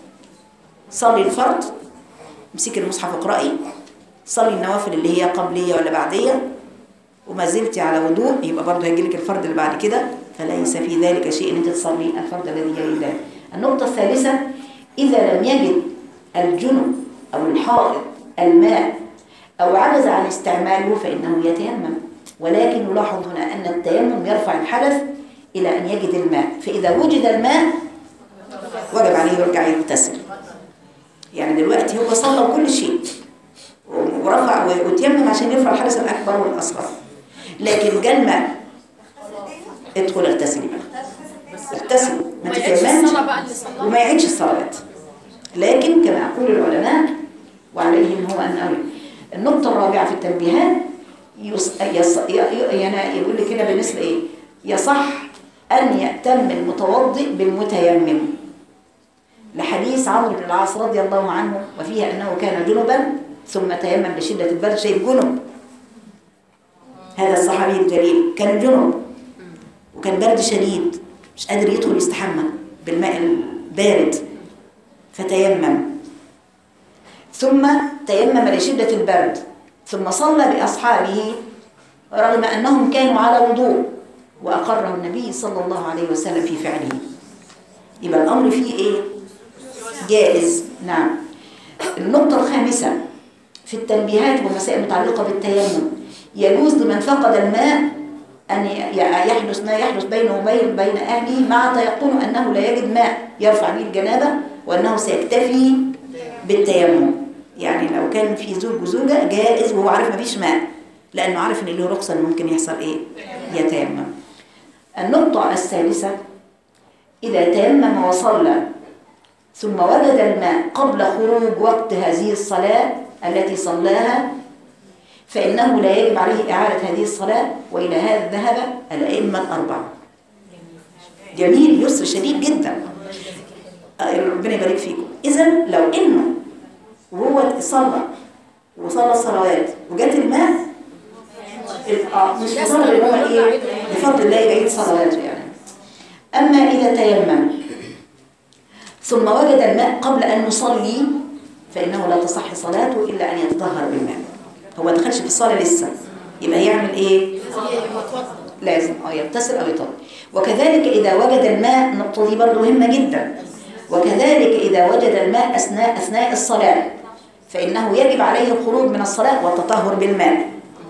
صلي الفرض امسكي المصحف اقرأي صلي النوافل اللي هي قبلية ولا بعدية وما زلتي على وضوء يبقى برضه هيجي لك الفرض اللي بعد كده فليس في ذلك شيء ان انت تصلي الفرض الذي يلي ذلك النقطة الثالثة إذا لم يجد الجنب أو الحائط الماء أو عجز عن استعماله فإنه يتيمم ولكن نلاحظ هنا أن التيمم يرفع الحدث إلى أن يجد الماء فإذا وجد الماء وجب عليه يرجع يغتسل يعني دلوقتي هو صلى كل شيء ورفع وتيمم عشان يرفع الحدث الأكبر والأصغر لكن جاء الماء ادخل اغتسلي بقى اغتسل ما ما يعيدش تتيممش الصلاة بقى اللي صلاها وما يعيدش الصلوات لكن كما يقول العلماء وعليهم هو أن أولي النقطة الرابعة في التنبيهات يص... يص... ي... ي- يعني يقول لي كده بالنسبة إيه يصح أن يأتم المتوضئ بالمتيمم لحديث عمرو بن العاص رضي الله عنه وفيه أنه كان جنبا ثم تيمم لشدة البرد شايف جنب هذا الصحابي الجليل كان جنب وكان برد شديد مش قادر يدخل يستحمى بالماء البارد فتيمم ثم تيمم لشدة البرد ثم صلى بأصحابه رغم أنهم كانوا على وضوء وأقره النبي صلى الله عليه وسلم في فعله يبقى الأمر فيه إيه؟ جائز نعم النقطة الخامسة في التنبيهات والمسائل المتعلقة بالتيمم يجوز لمن فقد الماء أن ي- يحدث ما يحدث بينه وبين بين أهله مع تيقنه أنه لا يجد ماء يرفع به الجنابة وأنه سيكتفي بالتيمم يعني لو كان في زوج وزوجة جائز وهو عارف مفيش ماء لأنه عارف إن له رخصة إن ممكن يحصل إيه يتيمم النقطة الثالثة إذا تيمم وصلى ثم وجد الماء قبل خروج وقت هذه الصلاة التي صلاها فإنه لا يجب عليه إعادة هذه الصلاة وإلى هذا ذهب الأئمة الأربعة جميل يسر شديد جدا آه، ربنا يبارك فيكم إذا لو إنه وهو صلى وصلى الصلوات وجات الماء آه، مش بفضل اللي هو إيه بفضل الله يعيد صلواته يعني أما إذا تيمم ثم وجد الماء قبل أن يصلي فإنه لا تصح صلاته إلا أن يتطهر بالماء هو ما دخلش في الصلاة لسه يبقى يعمل إيه؟ لازم اه يغتسل أو يطهر وكذلك إذا وجد الماء النقطة دي برضه مهمة جدا وكذلك إذا وجد الماء أثناء أثناء الصلاة فإنه يجب عليه الخروج من الصلاة والتطهر بالماء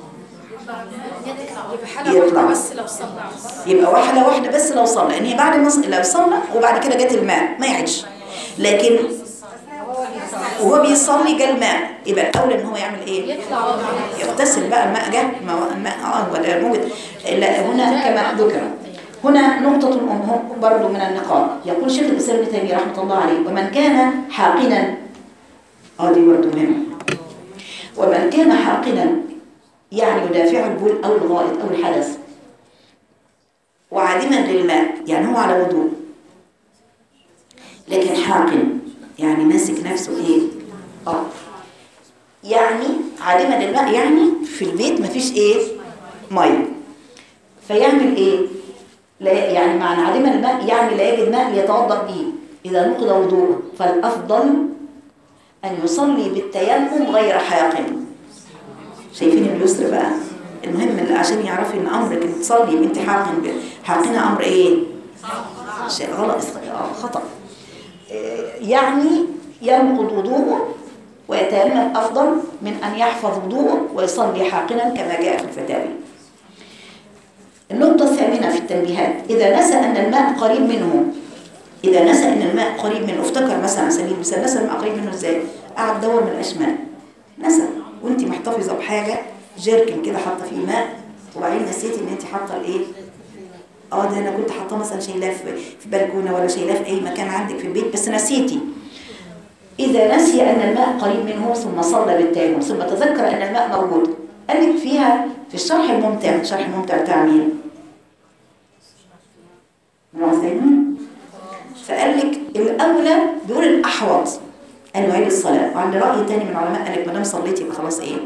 يبقى حاجة يطلع. واحدة بس لو صلى يبقى واحدة واحدة بس لو صلى لأن هي بعد ما ص- لو صلى وبعد كده جت الماء ما يعيش لكن وهو بيصلي جه الماء يبقى الأولى إن هو يعمل إيه؟ يطلع يغتسل بقى الماء جه ما هو الماء اه هو ده موجود لا هنا كما ذكر هنا نقطة أم برضو من النقاط يقول شيخ الإسلام ابن تيمية رحمة الله عليه ومن كان حاقنا اه دي برضو مهمة ومن كان حاقنا يعني يدافع البول أو الغائط أو الحدث وعادما للماء يعني هو على وضوء لكن حاقن يعني ماسك نفسه ايه اه يعني عادما للماء يعني في البيت مفيش ايه ميه فيعمل ايه لا يعني معنى عدم الماء يعني لا يجد ماء ليتوضا به اذا نقض وضوءه فالافضل ان يصلي بالتيمم غير حاقن شايفين اليسر بقى المهم اللي عشان يعرفي ان امرك انك تصلي وانت حاقن ب- حاقنه امر ايه شيء غلط آه، خطا آه، يعني ينقض وضوءه ويتيمم افضل من ان يحفظ وضوءه ويصلي حاقنا كما جاء في الفتاوي النقطة الثامنة في التنبيهات إذا نسى أن الماء قريب منه إذا نسى أن الماء قريب منه افتكر مثلا على سبيل المثال نسى الماء قريب منه إزاي؟ قعد دور من الأشمال نسى وأنت محتفظة بحاجة جيركن كده حاطة فيه ماء وبعدين نسيتي إن أنت حاطة الإيه؟ اه ده انا كنت حاطاه مثلا شايلاه في في بلكونه ولا شايلاه في اي مكان عندك في البيت بس نسيتي إذا نسي أن الماء قريب منه ثم صلى بالتيمم ثم تذكر أن الماء موجود قال لك فيها في الشرح الممتع شرح الممتع بتاع مين؟ ابن عثيمين فقال لك الأولى بيقول الأحوط أن يعيد الصلاة وعند رأي تاني من العلماء قال لك ما دام صليتي يبقى خلاص إيه؟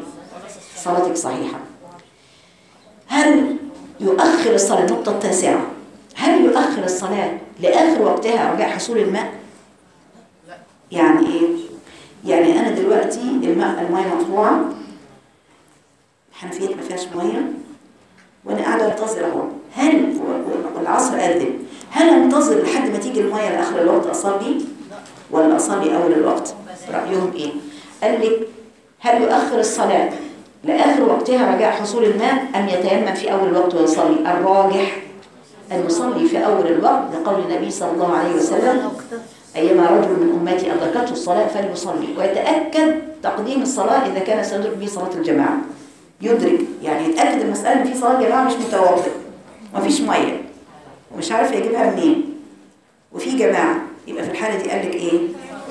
صلاتك صحيحة هل يؤخر الصلاة النقطة التاسعة هل هل يؤخر الصلاة لآخر وقتها رجاء حصول الماء؟ يعني إيه؟ يعني أنا دلوقتي الماء المية مقطوعة حنفية ما فيهاش مية وأنا قاعدة أنتظر أهو هل و- والعصر أذن هل أنتظر لحد ما تيجي المية لآخر الوقت أصلي ولا أصلي أول الوقت؟ رأيهم إيه؟ قال لك هل يؤخر الصلاة لآخر وقتها رجاء حصول الماء أم يتيمم في أول الوقت ويصلي؟ الراجح أن يصلي في أول الوقت لقول النبي صلى الله عليه وسلم أيما رجل من أمتي أدركته الصلاة فليصلي ويتأكد تقديم الصلاة إذا كان سيدرك به صلاة الجماعة يدرك يعني يتأكد المسألة إن في صلاة جماعة مش متوضئ ومفيش مية ومش عارف يجيبها منين وفي جماعة يبقى في الحالة دي قال لك إيه؟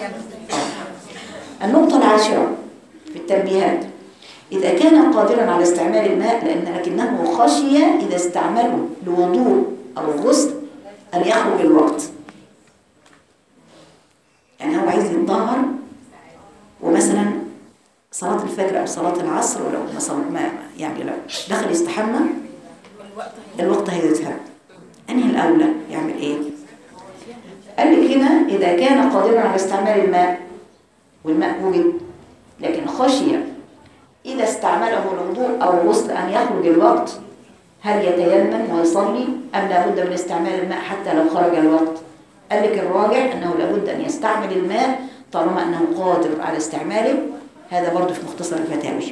النقطة العاشرة في التنبيهات إذا كان قادرا على استعمال الماء لأن لكنه خشي إذا استعمله لوضوء أو غسل أن يخرج الوقت يعني هو عايز يتطهر ومثلا صلاة الفجر أو صلاة العصر ولو مثلا ما يعني لو دخل يستحمى الوقت هيذهب أنهي الأولى يعمل إيه؟ قال لك هنا إذا كان قادرا على استعمال الماء والماء وجد لكن خشي إذا استعمله الوضوء أو الغسل أن يخرج الوقت هل يتيمم ويصلي أم لابد من استعمال الماء حتى لو خرج الوقت قال لك الراجع أنه لابد أن يستعمل الماء طالما أنه قادر على استعماله هذا برضه في مختصر الفتاوي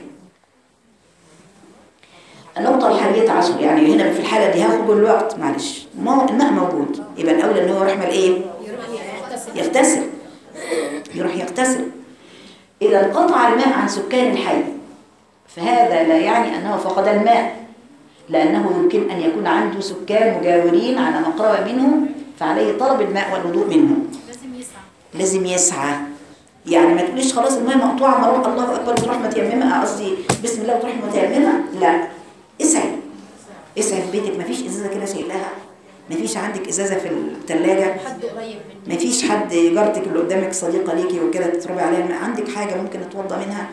النقطة الحادية عشر يعني هنا في الحالة دي هاخد الوقت معلش ما الماء موجود يبقى الأولى إن هو يروح يعمل إيه؟ يغتسل يروح يغتسل إذا انقطع الماء عن سكان الحي فهذا لا يعني أنه فقد الماء لأنه يمكن أن يكون عنده سكان مجاورين على مقربة منه فعليه طلب الماء والوضوء منهم لازم يسعى لازم يسعى يعني ما تقوليش خلاص الماء مقطوعه مروح الله اكبر تروح متيممه قصدي بسم الله وتروح متيممه لا اسعي اسعي في بيتك ما فيش ازازه كده شايلها ما فيش عندك ازازه في الثلاجه حد قريب منه ما فيش حد جارتك اللي قدامك صديقه ليكي وكده تتربي عليها الماء عندك حاجه ممكن نتوضى منها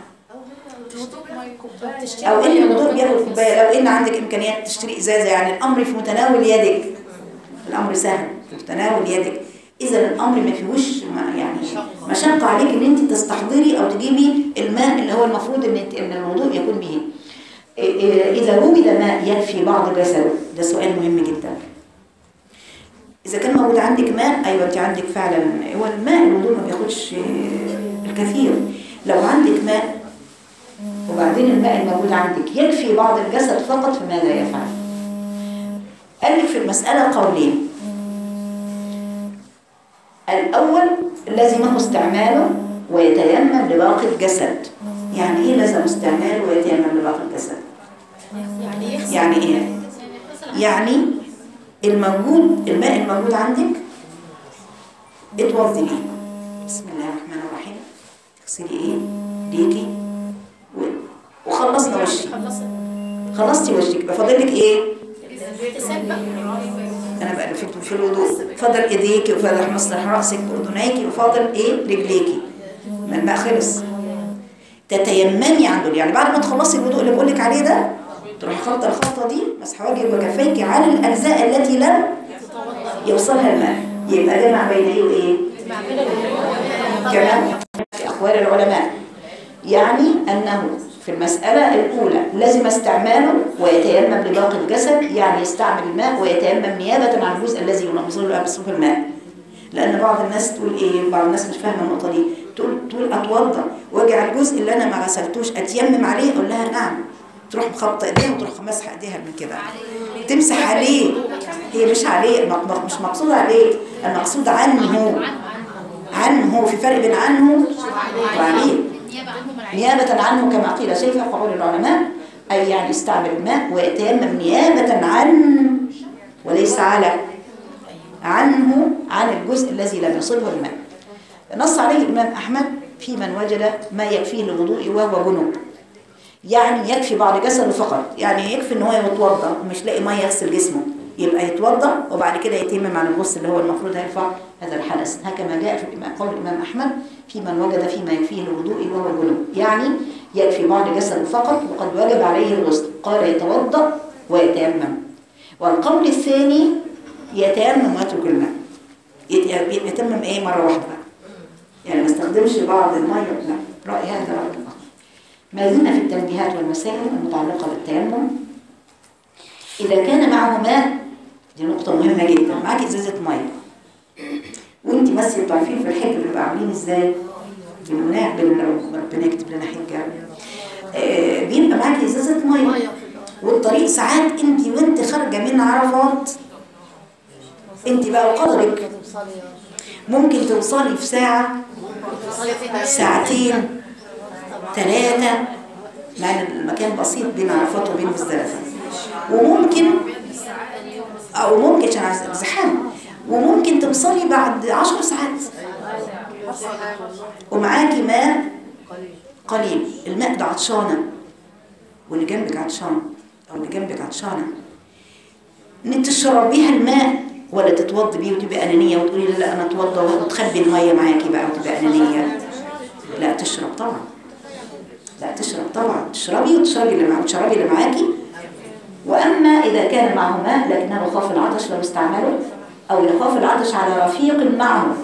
او ان الوضوء بياخد كوبايه لو ان عندك امكانيات تشتري ازازه يعني الامر في متناول يدك الامر سهل في متناول يدك اذا الامر ما فيهوش ما- يعني مشقه عليك ان انت تستحضري او تجيبي الماء اللي هو المفروض ان انت- ان الوضوء يكون به إيه- إيه- اذا وجد ماء يكفي بعض جسده ده سؤال مهم جدا اذا كان موجود عندك ماء ايوه انت عندك فعلا هو الماء الوضوء ما بياخدش آه، الكثير لو عندك ماء وبعدين الماء الموجود عندك يكفي بعض الجسد فقط فماذا يفعل قال لك في المسألة قولين الأول لازمه استعماله ويتيمم لباقي الجسد يعني ايه لازم استعماله ويتيمم لباقي الجسد يعني يغسل يعني ايه يعني الموجود الماء الموجود عندك اتوضي بيه بسم الله الرحمن الرحيم تغسلي ايه ليكي و- وخلصنا وشك خلصت خلصتي وشك يبقى فاضل لك ايه اغتسال بقى انا بقى في في الوضوء فاضل ايديكي وفاضل مسطح راسك واذنيكي وفاضل ايه رجليكي ما الماء خلص تتيممي عن دول يعني بعد ما تخلصي الوضوء اللي بقول لك عليه ده تروحي خلطه الخلطه دي مسح وجهك وكفيك على الاجزاء التي لم يوصلها الماء يبقى جمع بين ايه وايه كمان في اقوال العلماء يعني انه في المسألة الأولى لازم استعماله ويتيمم لباقي الجسد يعني يستعمل الماء ويتيمم نيابة عن الجزء الذي ينقصه له بصفه الماء لأن بعض الناس تقول إيه بعض الناس مش فاهمة النقطة دي تقول تقول أتوضى وأجي على الجزء اللي أنا ما غسلتوش أتيمم عليه أقول لها نعم تروح مخبطة إيديها وتروح مسح إيديها من كده تمسح عليه هي مش عليه مق- مش مقصود عليه المقصود عنه عنه في فرق بين عنه وعليه نيابة عنه كما قيل شايفة قول العلماء أي يعني استعمل الماء ويتيمم نيابة عن وليس على عنه عن الجزء الذي لم يصله الماء نص عليه الإمام أحمد في من وجد ما يكفيه للوضوء وهو جنوب يعني يكفي بعض جسده فقط يعني يكفي ان هو يتوضا مش لاقي ميه يغسل جسمه يبقى يتوضا وبعد كده يتيمم عن الغسل اللي هو المفروض هيرفع هذا الحدث هكما جاء في الإمام قول الامام احمد في من وجد فيما يكفيه للوضوء وهو جنوب يعني يكفي بعض جسده فقط وقد وجب عليه الغسل قال يتوضا ويتيمم والقول الثاني يتيمم ويترك الماء يت- يتمم ايه مرة واحدة يعني ما استخدمش بعض المية لا رأي هذا رأي الله ما زلنا في التنبيهات والمسائل المتعلقة بالتيمم إذا كان معه ماء دي نقطة مهمة جدا معاك إزازة مية وانت بس انتوا عارفين في الحج بنبقى عاملين ازاي بالمناع ربنا يكتب لنا حجة آه، بيبقى معاك إزازة مية والطريق ساعات انت وانت خارجة من عرفات انت بقى وقدرك ممكن توصلي في ساعة ساعتين ثلاثة مع ان المكان بسيط بين عرفات وبين مزدلفة وممكن او ممكن عشان عايز- زحام وممكن توصلي بعد عشر ساعات ومعاكي ماء قليل الماء ده عطشانة واللي جنبك عطشان او اللي جنبك عطشانة ان تشربيها الماء ولا تتوضي بيه وتبقى انانيه وتقولي لا لا انا اتوضى وتخبي الميه معاكي بقى وتبقى انانيه لا تشرب طبعا لا تشرب طبعا تشربي وتشربي اللي معاكي تشربي اللي معاكي واما اذا كان معه ماء لكنه يخاف العطش لو استعمله او يخاف العطش على رفيق معه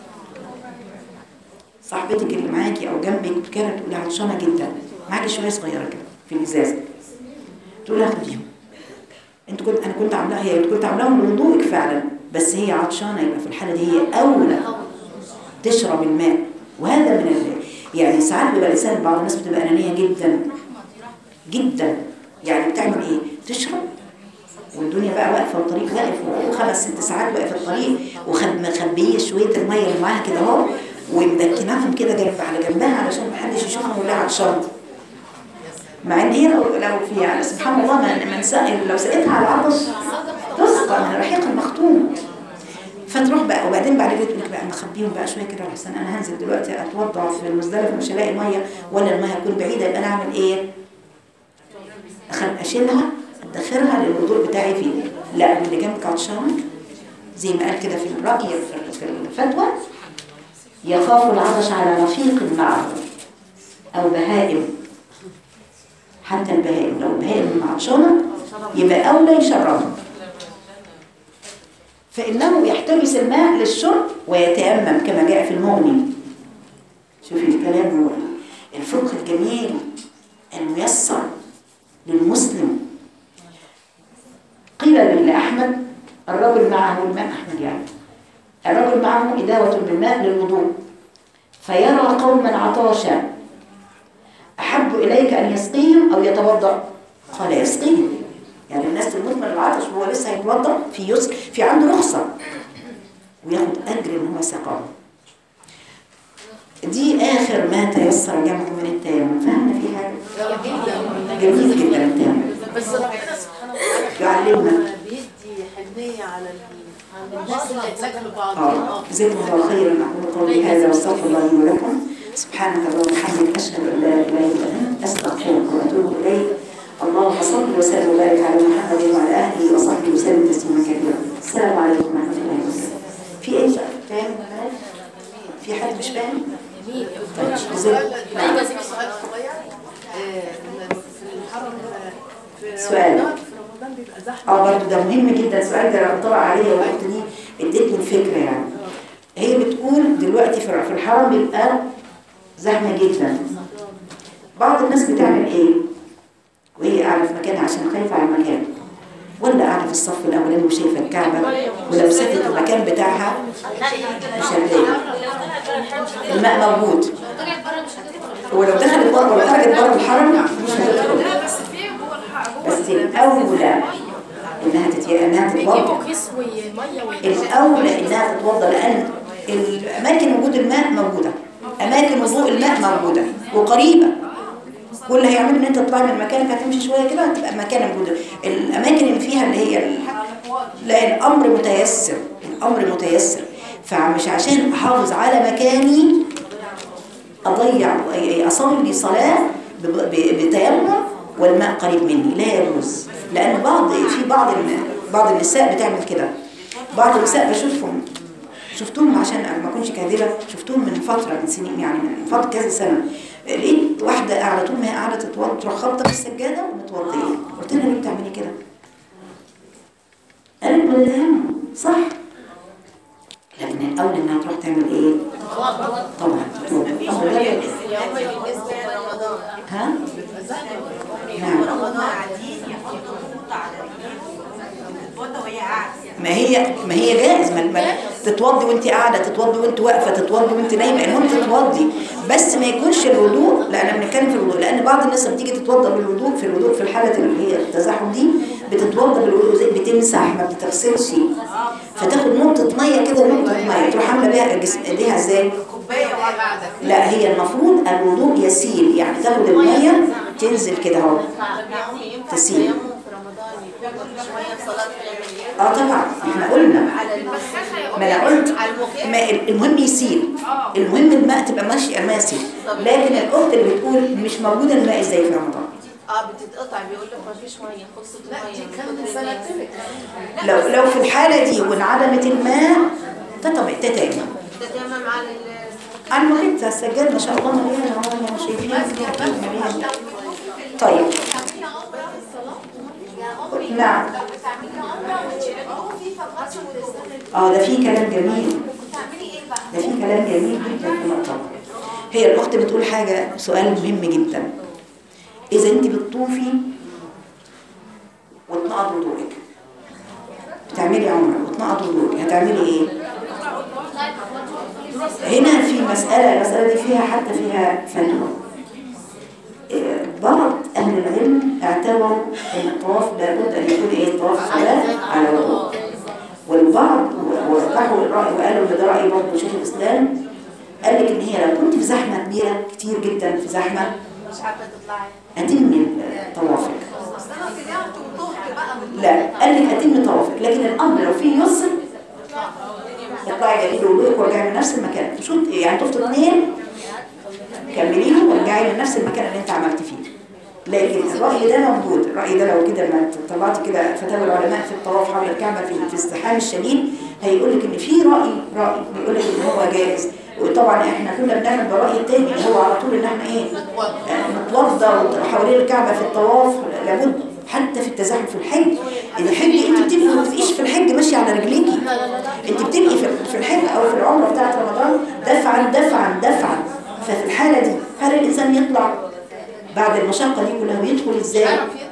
صاحبتك اللي معاكي او جنبك كانت تقول عطشانه جدا معاكي شويه صغيره كده في الازازه تقول لها خديهم انت كنت انا كنت عاملاها هي كنت عاملاهم لوضوءك فعلا بس هي عطشانه يبقى في الحاله دي هي اولى تشرب الماء وهذا من ال... يعني ساعات بيبقى الانسان بعض الناس بتبقى انانيه جدا جدا يعني بتعمل ايه تشرب والدنيا بقى واقفه والطريق واقف وخمس ست ساعات واقف الطريق ومخبيه شويه الميه اللي معاها كده اهو ومدكناهم كده جنب على جنبها علشان محدش يشوفهم ولا عطشان مع ان هي لو لو في يعني سبحان الله ما من سائل لو سقيتها على العطش تسقى من الرحيق المختوم فتروح بقى وبعدين بعد كده تقول لك بقى نخبيهم بقى شويه كده لحسن انا هنزل دلوقتي اتوضع في المزدلفه مش هلاقي ميه ولا الميه هتكون بعيده يبقى انا اعمل ايه؟ أخل- اشيلها ادخرها للوضوء بتاعي فيه لا اللي جنبك عطشان زي ما قال كده في الراي في- في الفتوى يخاف العطش على رفيق معه او بهائم حتى البهائم لو البهائم عطشانه يبقى اولى يشربها فإنه يحتبس الماء للشرب ويتيمم كما جاء في المغني شوفي الكلام هو الفقه الجميل الميسر للمسلم قيل لأحمد الرجل معه الماء أحمد يعني الرجل معه إداوة بالماء للوضوء فيرى قوما عطاشا أحب إليك أن يسقيهم أو يتوضأ قال يسقيهم يعني الناس تموت من العطش وهو لسه هيتوضأ في يسر في عنده رخصة وياخد أجر إن هو سقاه دي آخر ما تيسر جمعه من التيمم فهمنا في حاجة؟ جميل جدا التيمم بس ربنا سبحانه وتعالى يعلمنا بيدي حنية على ال- على الناس اللي تاكل بعض اه جزاكم الله خيرا اقول قولي هذا واستغفر الله لي ولكم سبحانك اللهم وبحمدك اشهد ان لا اله الا انت استغفرك واتوب اليك اللهم صل وسلم وبارك على محمد وعلى اهله وصحبه وسلم تسليما كثيرا السلام عليكم ورحمه الله وبركاته في ايه سؤال فاهم في حد مش فاهم طيب جزاك- نعم. ايوه زي سؤال صغير آه، في الحرم آه، في سؤال. رمضان في رمضان بيبقى زحمه اه برضه ده مهم جدا السؤال ده لما طلع عليا وقلت دي ادتني الفكره يعني هي بتقول دلوقتي في في الحرم بيبقى زحمه جدا بعض الناس بتعمل ايه وهي قاعده في مكانها عشان خايفه على المكان ولا قاعده في الصف الاولاني وشايفه الكعبه ولابسه في المكان بتاعها مش هتلاقي الماء موجود ولو دخلت بره ولو خرجت بره الحرم مش هتدخل بس في جوه الحق بس الاولى انها تتي... انها تتوضا كيس وميه الأولى إنها تتوضى لأن الأماكن وجود الماء موجودة أماكن وضوء الماء موجودة وقريبة كل اللي هيعمل إن أنت تطلع من مكانك هتمشي شوية كده هتبقى مكان موجودة الأماكن اللي فيها اللي هي ال- لا الأمر متيسر الأمر متيسر فمش عشان أحافظ على مكاني أضيع أصلي صلاة ب- ب- بتيمم والماء قريب مني لا يجوز لأن بعض في بعض الن- بعض النساء بتعمل كده بعض النساء بشوفهم شفتهم عشان أنا ما اكونش كاذبه شفتهم من فتره من سنين يعني من فتره كذا سنه لقيت واحده قاعده طول ما هي قاعده تتوضا تروح خابطه في السجاده ومتوضيه قلت لها ليه بتعملي كده؟ قالت له ده صح ما هي ما هي جائز ما ما- تتوضي وانت قاعده تتوضي وانت واقفه تتوضي وانت نايمه المهم تتوضي بس ما يكونش الوضوء لا انا بنتكلم في الوضوء لان بعض الناس لما بتيجي تتوضا بالوضوء في الوضوء في الحاله اللي هي التزاحم دي بتتوضا بالوضوء زي بتمسح ما بتغسلش فتاخد نقطه ميه كده نقطه ميه تروح عامله بيها جسم ايديها ازاي كوبايه وبعدك لا هي المفروض الوضوء يسيل يعني تاخد الميه تنزل كده اهو تسيل في رمضان يكون شويه صلاه قيام اه طبعا احنا قلنا على المسخه يا ما انا قلت على المقيم ما المهم يسيل المهم الماء تبقى ماشيه ماسي لكن الاخت اللي بتقول مش موجوده الماء ازاي في رمضان اه بتتقطع بيقول لك ما فيش ميه خلصت الميه لا دي كانت سنتين لو لو في الحاله دي وانعدمت الماء تطبع تتامم ده تمام على ال على المهم السجاد ما شاء الله مليانه اهو يعني شايفين مليانة. طيب نعم اه ده في كلام جميل ده في كلام جميل جدا في النقطة هي الأخت بتقول حاجة سؤال مهم جدا إذا أنت بتطوفي وتنقض وضوءك بتعملي عمرة وتنقض وضوءك هتعملي إيه؟ هنا في مسألة المسألة دي فيها حتى فيها فتوى إيه، بعض أهل العلم اعتبروا أن الطواف لابد أن يكون إيه طواف صلاة على وضوء والبعض ورجحوا الرأي وقالوا ان ده رأي برضه شيخ الإسلام قال لك إن هي لو كنت في زحمة كبيرة كتير جدا في زحمة مش عارفه تطلعي أتم طوافك لا قال لك أتم طوافك لكن الأمر لو فيه يسر اطلعي جديد وضوءك وارجعي من نفس المكان شو يعني طفت اثنين كمليهم وارجعي لنفس المكان اللي انت عملت فيه لكن الرأي ده موجود الرأي ده لو كده لما طلعت كده فتاوى العلماء في الطواف حول الكعبة في في الازدحام الشديد هيقول لك ان في رأي رأي بيقول لك ان هو جائز وطبعا احنا كنا بنعمل بالرأي التاني اللي هو على طول ان احنا ايه آه، نتوضى حوالين الكعبة في الطواف لابد حتى في التزاحم في الحج الحج انت بتبقي ما بتبقيش في الحج ماشيه على رجليكي انت بتبقي في في الحج او في العمره بتاعت رمضان دفعا دفعا دفعا ففي الحاله دي هل الانسان يطلع بعد المشقه دي كلها ويدخل ازاي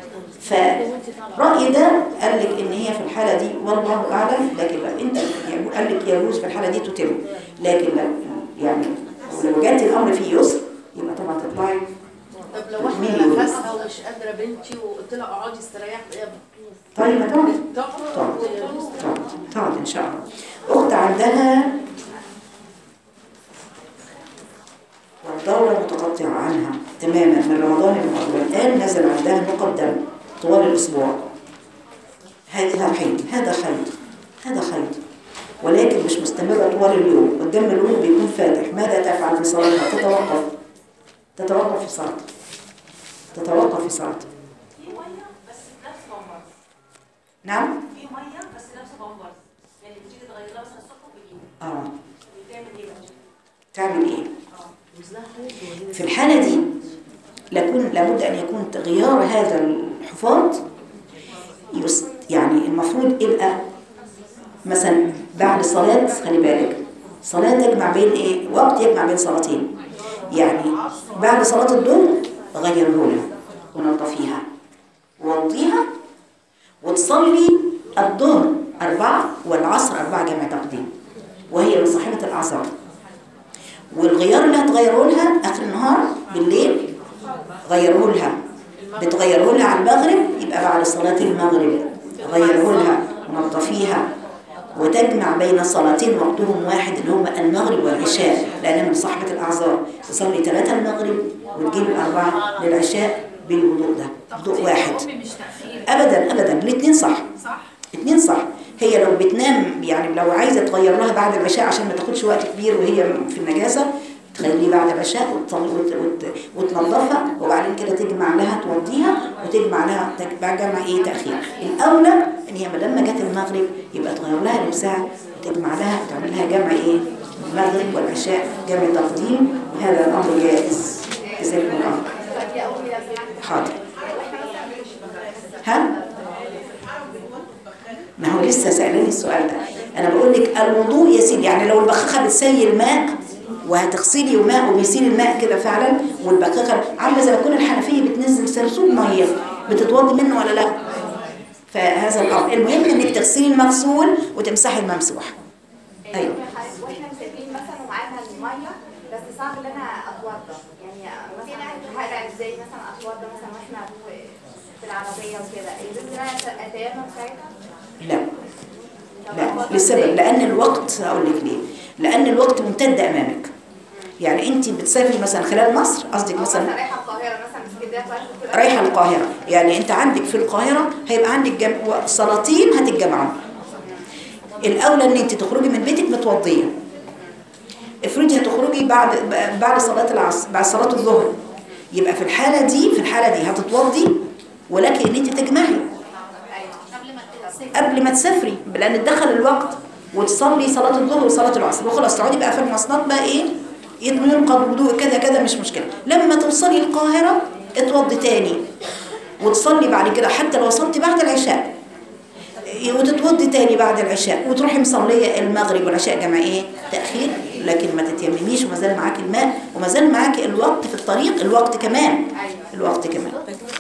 فرأي ده قال لك ان هي في الحاله دي والله اعلم لكن لو انت يعني قال لك يجوز في الحاله دي تتم لكن لو يعني لو جات الامر فيه يسر يبقى طبعا تطلعي طب لو واحده نفسها ومش قادره بنتي وقلت لها اقعدي استريحي هي بتطوف طيب ما تقعد تقعد تقعد ويجوز تقعد تقعد ان شاء الله اخت عندها والدورة متقطعة عنها تماما من رمضان الماضي والآن نزل عندها مقدم طوال الأسبوع هذا حيض هذا حيض هذا حيض ولكن مش مستمرة طوال اليوم والدم الأول بيكون فاتح ماذا تفعل في صلاتها تتوقف تتوقف في صلاتها تتوقف في صلاتها في ميه بس نفس بامبرز نعم في ميه بس نفس بامبرز يعني بتيجي تغير لها مثلا الصبح وبالليل اه بتعمل ايه بقى؟ تعمل ايه في الحالة دي لكن لابد أن يكون غيار هذا الحفاظ يس يعني المفروض يبقى مثلا بعد الصلاة خلي بالك صلاة تجمع بين إيه؟ وقت يجمع بين صلاتين يعني بعد صلاة الظهر غيره لها ونظفيها ووضيها وتصلي الظهر أربعة والعصر أربعة جمع تقديم وهي من صاحبة الأعذار والغيار اللي هتغيره لها اخر النهار بالليل غيره لها بتغيره لها على المغرب يبقى بعد صلاة المغرب غيره لها ونظفيها وتجمع بين صلاتين وقتهم واحد اللي هما المغرب والعشاء لأنها من صاحبة الأعذار تصلي ثلاثة المغرب وتجيب الأربعة للعشاء بالوضوء ده وضوء واحد أبدا أبدا الاثنين صح اتنين صح هي لو بتنام يعني لو عايزه تغير لها بعد العشاء عشان ما تاخدش وقت كبير وهي في النجاسه تخليه بعد العشاء وتصلي وت- وت- وتنظفها وبعدين كده تجمع لها توديها وتجمع لها تج- بعد جمع ايه تاخير الاولى ان هي ما لما جت المغرب يبقى تغير لها لبسها وتجمع لها وتعمل لها جمع ايه المغرب والعشاء جمع تقديم وهذا الامر جائز جزاكم الله حاضر ها ما هو لسه سألاني السؤال ده أنا بقول لك الوضوء يسيل يعني لو البخاخة بتسيل ماء وهتغسلي ماء وبيسيل الماء كده فعلا والبخاخة عاملة زي ما تكون الحنفية بتنزل سرسوب مية بتتوضي منه ولا لا فهذا الامر المهم انك تغسلي المغسول وتمسحي الممسوح ايوه واحنا مسافرين مثلا ومعانا الميه بس صعب ان انا اتوضى يعني مثلا هقرا ازاي مثلا اتوضى مثلا واحنا في- في العربيه وكده يجوز ان انا اتيمم ساعتها؟ لا طب لا أتوضى لسبب إزاي؟ لان الوقت هقول لك ليه لان الوقت ممتد امامك يعني انت بتسافري مثلا خلال مصر قصدك أو مثلا رايحه القاهره مثلا اسكندريه رايحه رايحه القاهره يعني انت عندك في القاهره هيبقى عندك جم... صلاتين هتتجمعوا الاولى ان انت تخرجي من بيتك متوضيه افرضي هتخرجي بعد بعد صلاه العصر بعد صلاه الظهر يبقى في الحاله دي في الحاله دي هتتوضي ولك ان انت تجمعي قبل ما تسافري لان تدخل الوقت وتصلي صلاه الظهر وصلاه العصر وخلاص تقعدي بقى في المواصلات بقى ايه ينقض وضوء كذا كذا مش مشكله لما توصلي القاهره اتوضي تاني وتصلي بعد كده حتى لو وصلتي بعد العشاء وتتوضي تاني بعد العشاء وتروحي مصليه المغرب والعشاء جمع ايه تاخير لكن ما تتيمميش وما زال معاكي الماء وما زال معاكي الوقت في الطريق الوقت كمان الوقت كمان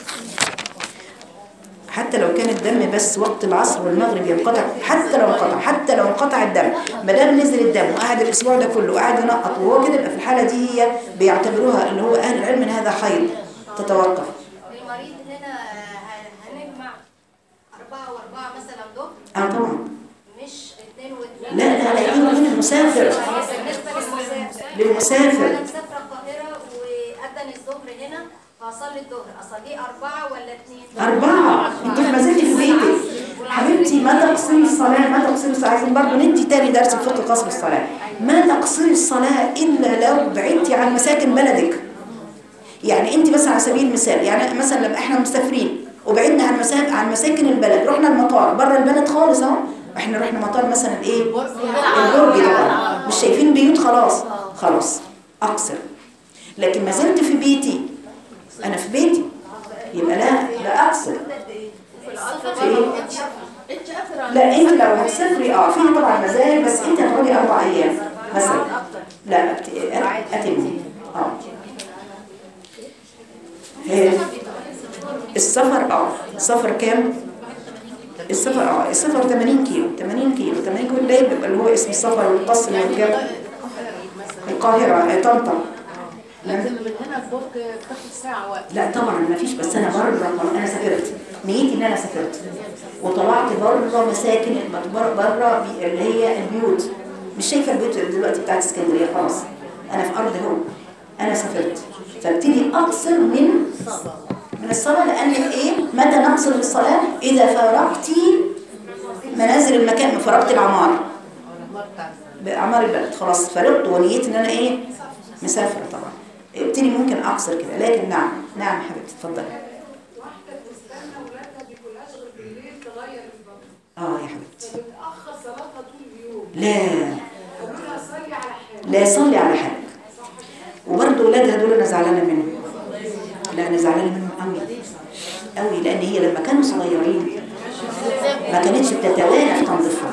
حتى لو كان الدم بس وقت العصر والمغرب ينقطع حتى لو انقطع حتى لو انقطع الدم ما دام نزل الدم وقعد الاسبوع ده كله وقعد ينقط وهو كده يبقى في الحاله دي هي بيعتبروها اللي هو اهل العلم ان هذا حيض تتوقف المريض هنا ه- هنجمع أربعة وأربعة مثلا ظهر اه طبعا مش اثنين واثنين لا لا لا يقولوا هنا المسافر بالنسبة للمسافر للمسافر أنا مسافرة القاهرة وأذن الظهر هنا فأصلي الظهر أصليه أربعة ولا اثنين؟ أربعة أنت ما زلت في بيتك حبيبتي ما تقصري الصلاة ما تقصري الصلاة عايزين برضه ندي تاني درس في فقه قصر الصلاة ما تقصري الصلاة إلا لو بعدتي عن مساكن بلدك يعني أنت مثلا على سبيل المثال يعني مثلا لما إحنا مسافرين وبعدنا عن مساكن عن مساكن البلد رحنا المطار بره البلد خالص أهو إحنا رحنا مطار مثلا إيه البرج طبعا مش شايفين بيوت خلاص خلاص أقصر لكن ما زلت في بيتي أنا في بيتي يبقى لا لا أقصر في إيه؟ لا انت لو هتسافري اه في طبعا مزايا بس انت هتقعدي اربع ايام مثلا لا أت- أت- اتم اه إيه. السفر اه السفر كام السفر اه السفر 80 كيلو 80 كيلو 80 كيلو ده بيبقى اللي هو اسم السفر والقصر والجبل القاهرة آه، طنطا لكن من هنا البرج بتاخد ساعة وقت لا طبعا ما فيش بس انا بره انا سافرت نيتي ان انا سافرت وطلعت بره مساكن بره بره اللي هي البيوت مش شايفه البيوت دلوقتي بتاعت اسكندريه خلاص انا في ارض هو انا سافرت فابتدي اقصر من من الصلاه لان ايه متى نقصر الصلاه اذا فارقتي منازل المكان فرقت العمار باعمار البلد خلاص فرقت ونيتي ان انا ايه مسافره طبعا ابتدي ممكن اقصر كده لكن نعم نعم حبيبتي اتفضلي واحدة بتستنى ولادها بيكونهاش غير بالليل تغير البطن اه يا حبيبتي بتأخر صلاتها طول اليوم لا أقولها صلي على حالك لا صلي على حالك وبرضه ولادها دول انا زعلانه منهم لا انا زعلانه منهم قوي قوي لان هي لما كانوا صغيرين ما كانتش بتتوانى في تنظيفهم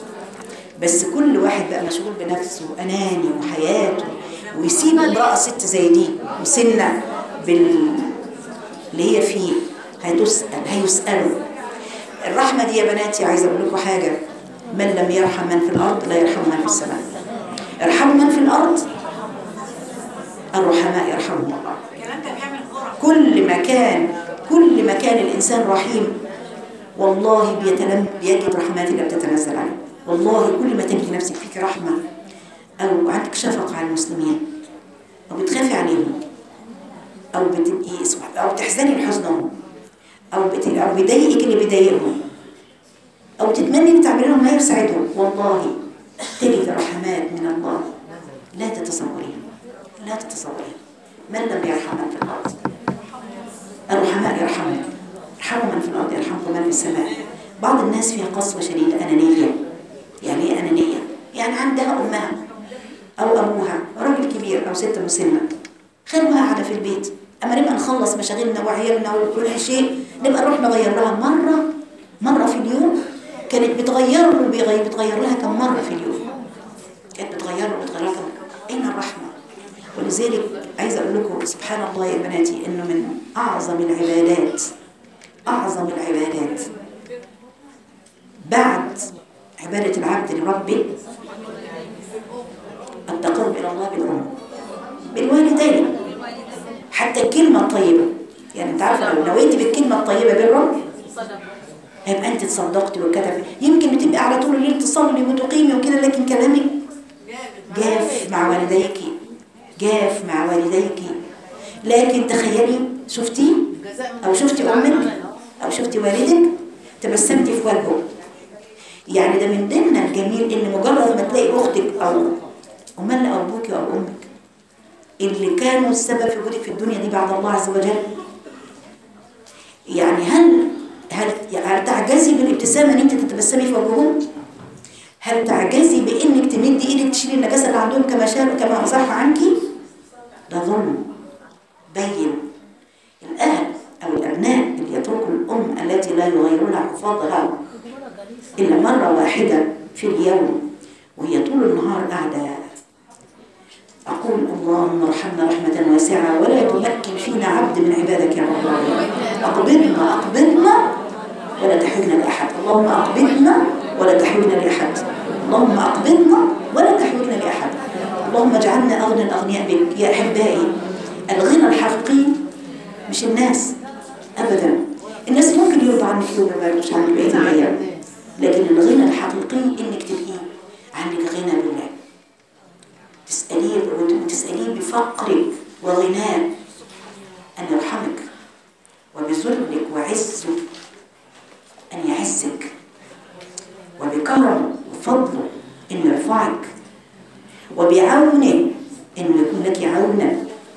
بس كل واحد بقى مشغول بنفسه واناني وحياته ويسيب امراه ست زي دي مسنه بال اللي هي فيه هتسال هيسالوا الرحمه دي يا بناتي عايزه اقول لكم حاجه من لم يرحم من في الارض لا يرحم من في السماء ارحموا من في الارض الرحماء يرحمهم الله كل ما كان كل ما كان الانسان رحيم والله بيتلم بيجد رحمات الله بتتنزل عليه والله كل ما تجد نفسك فيك رحمه او عندك شفقه على المسلمين او بتخافي عليهم او بتبقي او بتحزني لحزنهم او بت... او بيضايقك اللي بيضايقهم او تتمني ان تعملي لهم ما يسعدهم والله تجد رحمات من الله لا تتصورين لا تتصورين من لم يرحم من في الارض الرحماء يرحمهم ارحموا من في الارض يرحمكم من في السماء بعض الناس فيها قسوه شديده انانيه يعني ايه انانيه يعني عندها امها او ابوها راجل كبير او ست مسنه خلوها قاعده في البيت اما نبقى نخلص مشاغلنا وعيالنا وكل شيء نبقى نروح نغير لها مره مره في اليوم كانت بتغير له بيغير بتغير لها كم مره في اليوم كانت بتغير له بتغير لها كم اين الرحمه ولذلك عايزه اقول لكم سبحان الله يا بناتي انه من اعظم العبادات اعظم العبادات بعد عبادة العبد لربه التقرب إلى الله بالأم بالوالدين حتى الكلمة الطيبة يعني انت عارفة لو نويتي بالكلمة الطيبة بالرب يبقى انت تصدقتي وكتب يمكن بتبقى على طول الليل تصلي وتقيمي وكده لكن كلامك جاف مع والديك جاف مع والديك لكن تخيلي شفتي او شفتي امك او شفتي والدك تبسمتي في وجهه يعني ده من ضمن الجميل ان مجرد ما تلاقي اختك او امال ابوك او امك اللي كانوا السبب في وجودك في الدنيا دي بعد الله عز وجل يعني هل هل هل تعجزي بالابتسامه ان انت تتبسمي في وجههم؟ هل تعجزي بانك تمدي ايدك تشيلي النجاسه اللي عندهم كما شاء كما صح عنك؟ ده ظلم بين الاهل او الابناء اللي يتركوا الام التي لا يغيرون حفاظها الا مره واحده في اليوم وهي طول النهار قاعده أقول اللهم ارحمنا رحمة واسعة ولا تمكن فينا عبد من عبادك يا رب العالمين أقبضنا أقبضنا ولا تحوجنا لأحد اللهم أقبضنا ولا تحوجنا لأحد اللهم أقبضنا ولا تحوجنا لأحد اللهم اجعلنا أغنى الأغنياء بك يا أحبائي الغنى الحقيقي مش الناس أبدا الناس ممكن يرضى عنك يوم ما يرضوش عنك بقية الأيام لكن الغنى الحقيقي إنك تبقي عندك غنى بالله تسأليه وتسأليه بفقرك وغناه أن يرحمك وبذلك وعزك أن يعزك وبكرمه وفضله أن يرفعك وبعونه أنه يكون لك عونا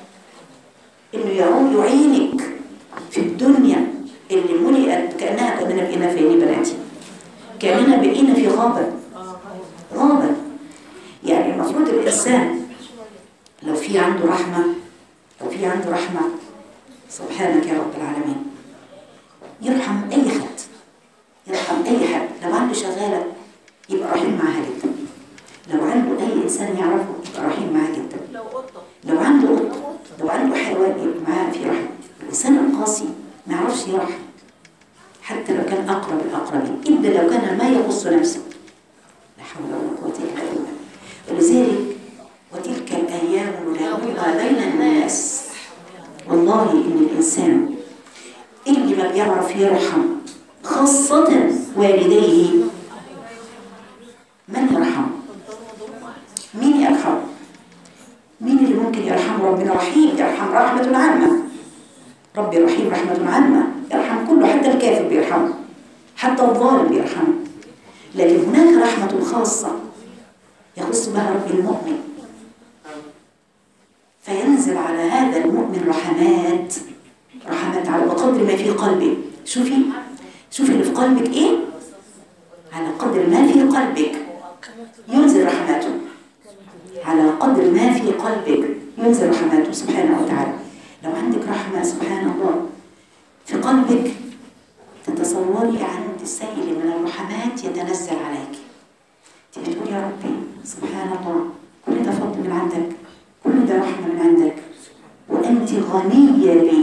أنه يعون يعينك في الدنيا اللي ملئت كأنها كأننا بقينا في بناتي كأننا بقينا في غابة غابة يعني المفروض الإنسان لو في عنده رحمة لو في عنده رحمة سبحانك يا رب العالمين يرحم أي حد يرحم أي حد لو عنده شغالة يبقى رحيم معاها جدا لو عنده أي إنسان يعرفه يبقى رحيم معاه جدا لو قطة لو عنده قطة لو عنده حيوان يبقى معاه في رحمة الإنسان القاسي ما يعرفش يرحم حتى لو كان أقرب الأقربين إلا لو كان ما يخص نفسه لا حول ولا قوة إلا بالله ولذلك وتلك الأيام نداولها بين الناس والله إن الإنسان اللي ما بيعرف يرحم خاصة والديه من يرحم مين يرحم مين اللي ممكن يرحم ربنا رحيم يرحم رحمة عامة ربي رحيم رحمة عامة يرحم كله حتى الكافر بيرحمه حتى الظالم بيرحمه لكن هناك رحمة خاصة يخص بها رب المؤمن فينزل على هذا المؤمن رحمات رحمات على قدر ما في قلبه شوفي شوفي اللي في قلبك ايه على قدر ما في قلبك ينزل رحماته على قدر ما في قلبك ينزل رحماته سبحانه وتعالى لو عندك رحمة سبحان الله في قلبك تتصوري عند السيل من الرحمات يتنزل عليك تيجي تقول يا ربي سبحان الله كل ده فضل من عندك كل ده رحمة من عندك وأنت غنية بي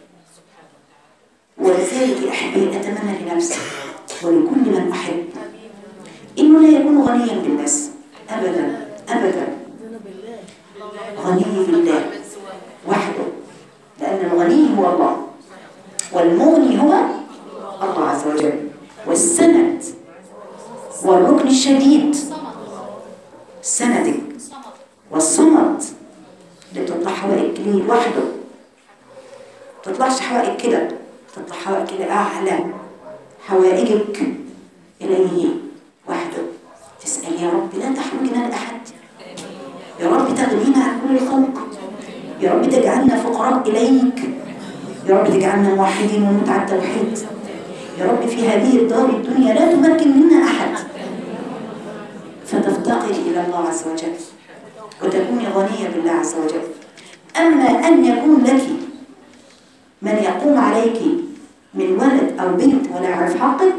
ولذلك يا أحبائي أتمنى لنفسي ولكل من أحب إنه لا يكون غنيا بالناس أبدا أبدا غني بالله وحده لأن الغني هو الله والمغني هو الله عز وجل والسند والركن الشديد سندك والصمد اللي تطلع حوائج ليه لوحده تطلعش حوائج كده تطلع حوائج كده أعلى حوائجك إليه وحده تسأل يا رب لا تحوجنا لأحد يا رب تغنينا عن كل الخلق يا رب تجعلنا فقراء إليك يا رب تجعلنا موحدين ومتعة التوحيد يا رب في هذه الدار الدنيا لا تمكن منا أحد فتفتقري إلى الله عز وجل وتكوني غنية بالله عز وجل أما أن يكون لك من يقوم عليك من ولد أو بنت ولا يعرف حقك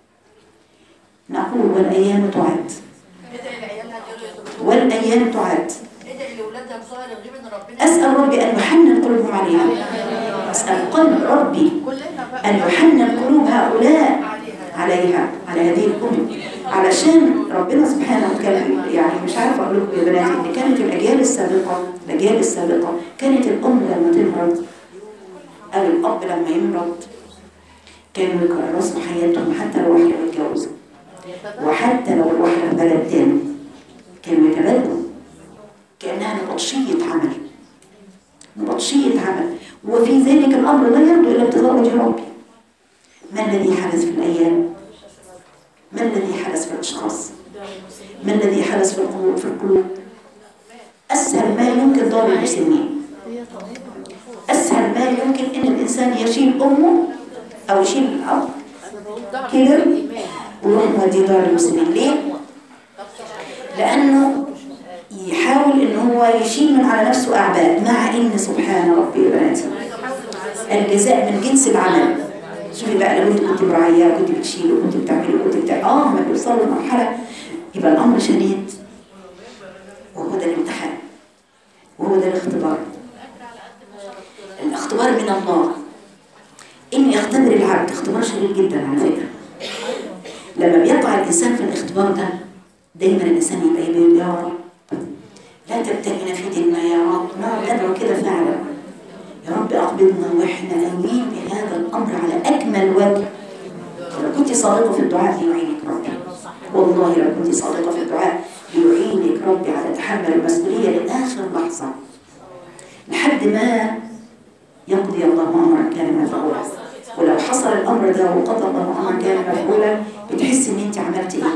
نقول والأيام تعد ادعي لعيالها دول والأيام تعد ادعي لاولادها بظاهر الغيب ان ربنا أسأل ربي أن يحنن قلوبهم عليها أسأل قلب ربي كلنا بقى أن يحنن قلوب هؤلاء عليها عليها على هذه الأمة علشان ربنا سبحانه كان يعني مش عارفة أقول لكم يا بناتي إن كانت الأجيال السابقة الأجيال السابقة كانت الأم لما تمرض أو الأب لما يمرض كانوا يكرسوا حياتهم حتى لو واحدة متجوزة وحتى لو الواحدة في بلد تاني كانوا يتبادلوا كأنها نبطشية عمل نبطشية عمل وفي ذلك الأمر لا يرضى إلى ابتغاء وجه ربي ما الذي حدث في الأيام ما الذي حدث في الأشخاص ما الذي حدث في القلوب في القلوب أسهل ما يمكن ضرب المسلمين أسهل ما يمكن إن الإنسان يشيل أمه أو يشيل الأب كده ويروح موديه دار المسلمين ليه؟ لأنه يحاول إن هو يشيل من على نفسه أعباء مع إن سبحان ربي يا بناتي الجزاء من جنس العمل شوفي بقى لو انت كنت براعيه كنت بتشيلي وكنت بتعملي وكنت بتعملي اه ما بيوصلوا لمرحله يبقى الامر شديد وهو ده الامتحان وهو ده الاختبار الاختبار من الله ان يختبر العبد اختبار شديد جدا على فكره لما بيقع الانسان في الاختبار ده دايما الانسان يبقى يقول يا رب لا تبتلنا في ديننا يا رب نقعد ندعو كده فعلا يا رب أقبضنا وإحنا ناويين بهذا الأمر على أكمل وجه لو كنت صادقة في الدعاء ليعينك ربي والله لو كنت صادقة في الدعاء ليعينك ربي على تحمل المسؤولية لآخر لحظة لحد ما يقضي الله أمرا كان مفعولا ولو حصل الأمر ده وقضى الله أمرا كان مفعولا بتحس إن أنت عملت إيه؟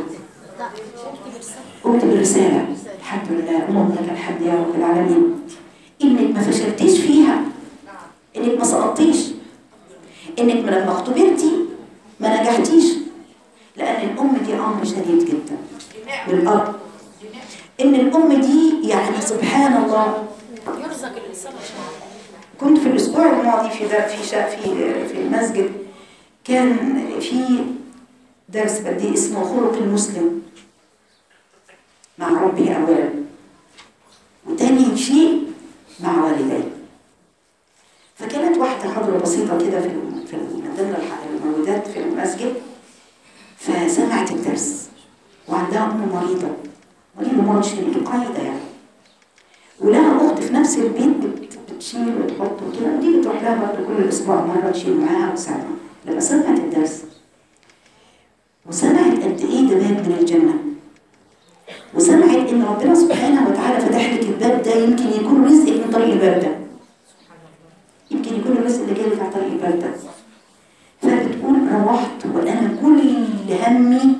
قمت بالرسالة الحمد لله اللهم لك الحمد يا رب العالمين إنك ما فشلتيش فيها انك ما سقطتيش انك لما اختبرتي ما نجحتيش لان الام دي امر شديد جدا بالارض ان الام دي يعني سبحان الله يرزق الانسان كنت في الاسبوع الماضي في در في شا في في المسجد كان في درس بدي اسمه خلق المسلم مع ربه اولا وتاني شيء مع والديه فكانت واحدة حضرة بسيطة كده في في من ضمن الح- المولودات في المسجد فسمعت الدرس وعندها أم مريضة مريضة مرض شديد قاعدة يعني ولها أخت في نفس البيت بت- بتشيل وتحط وكده ودي بتروح لها برضه كل أسبوع مرة تشيل معاها وتساعدها لما سمعت الدرس وسمعت قد إيه ده باب من الجنة وسمعت إن ربنا سبحانه وتعالى فتح لك الباب ده يمكن يكون رزقك من طريق الباب ده يمكن يكون الرزق اللي جالك عن طريق الباب ده فبتقول روحت وانا كل همي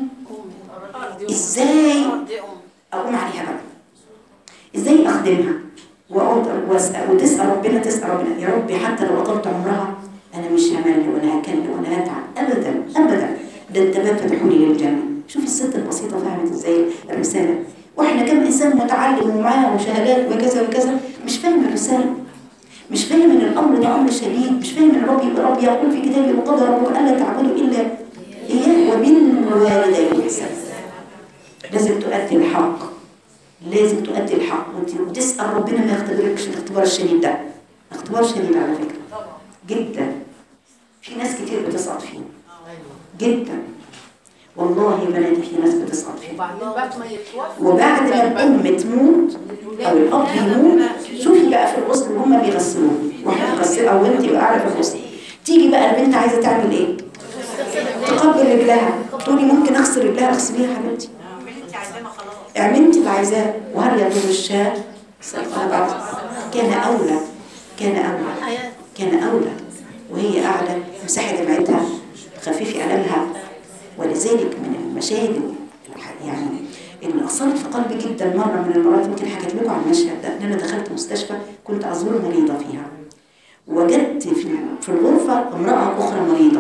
ازاي اقوم عليها بقى ازاي اخدمها واقعد واسال وتسال ربنا تسال ربنا يا ربي حتى لو قطعت عمرها انا مش همل ولا هكل ولا هتعب ابدا ابدا ده انت باب فتحوا لي للجنه شوفي الست البسيطه فهمت ازاي الرساله واحنا كم انسان متعلم ومعاه شهادات وكذا وكذا مش فاهم الرساله مش فاهم ان الامر ده امر شديد مش فاهم ان ربي ربي يقول في كتابه وقضى ربك الا تعبدوا الا اياه وبالوالدين احسانا لازم تؤدي الحق لازم تؤدي الحق وت- وتسال ربنا ما يختبركش الاختبار الشديد ده اختبار شديد على فكره جدا في ناس كتير بتسقط فيه جدا والله يا بناتي في ناس بتسقط فيه وبعدين بعد ما يتوفى وبعد ما الام تموت او الاب يموت شوفي بقى في الغسل هما بيغسلوه واحنا بنغسل او انت قاعده في الغسل تيجي بقى البنت عايزه تعمل ايه تقبل رجلها تقولي ممكن اغسل رجلها اغسليها يا حبيبتي اعملي انت اللي عايزاه وهل يضر الشاة سلقها بعد كان اولى كان اولى كان اولى وهي قاعده مساحه دمعتها خفيفي المها ولذلك من المشاهد الح- يعني اللي اثرت في قلبي جدا مره من المرات يمكن حكيت لكم عن المشهد ده ان انا دخلت مستشفى كنت ازور مريضه فيها وجدت في في الغرفه امراه اخرى مريضه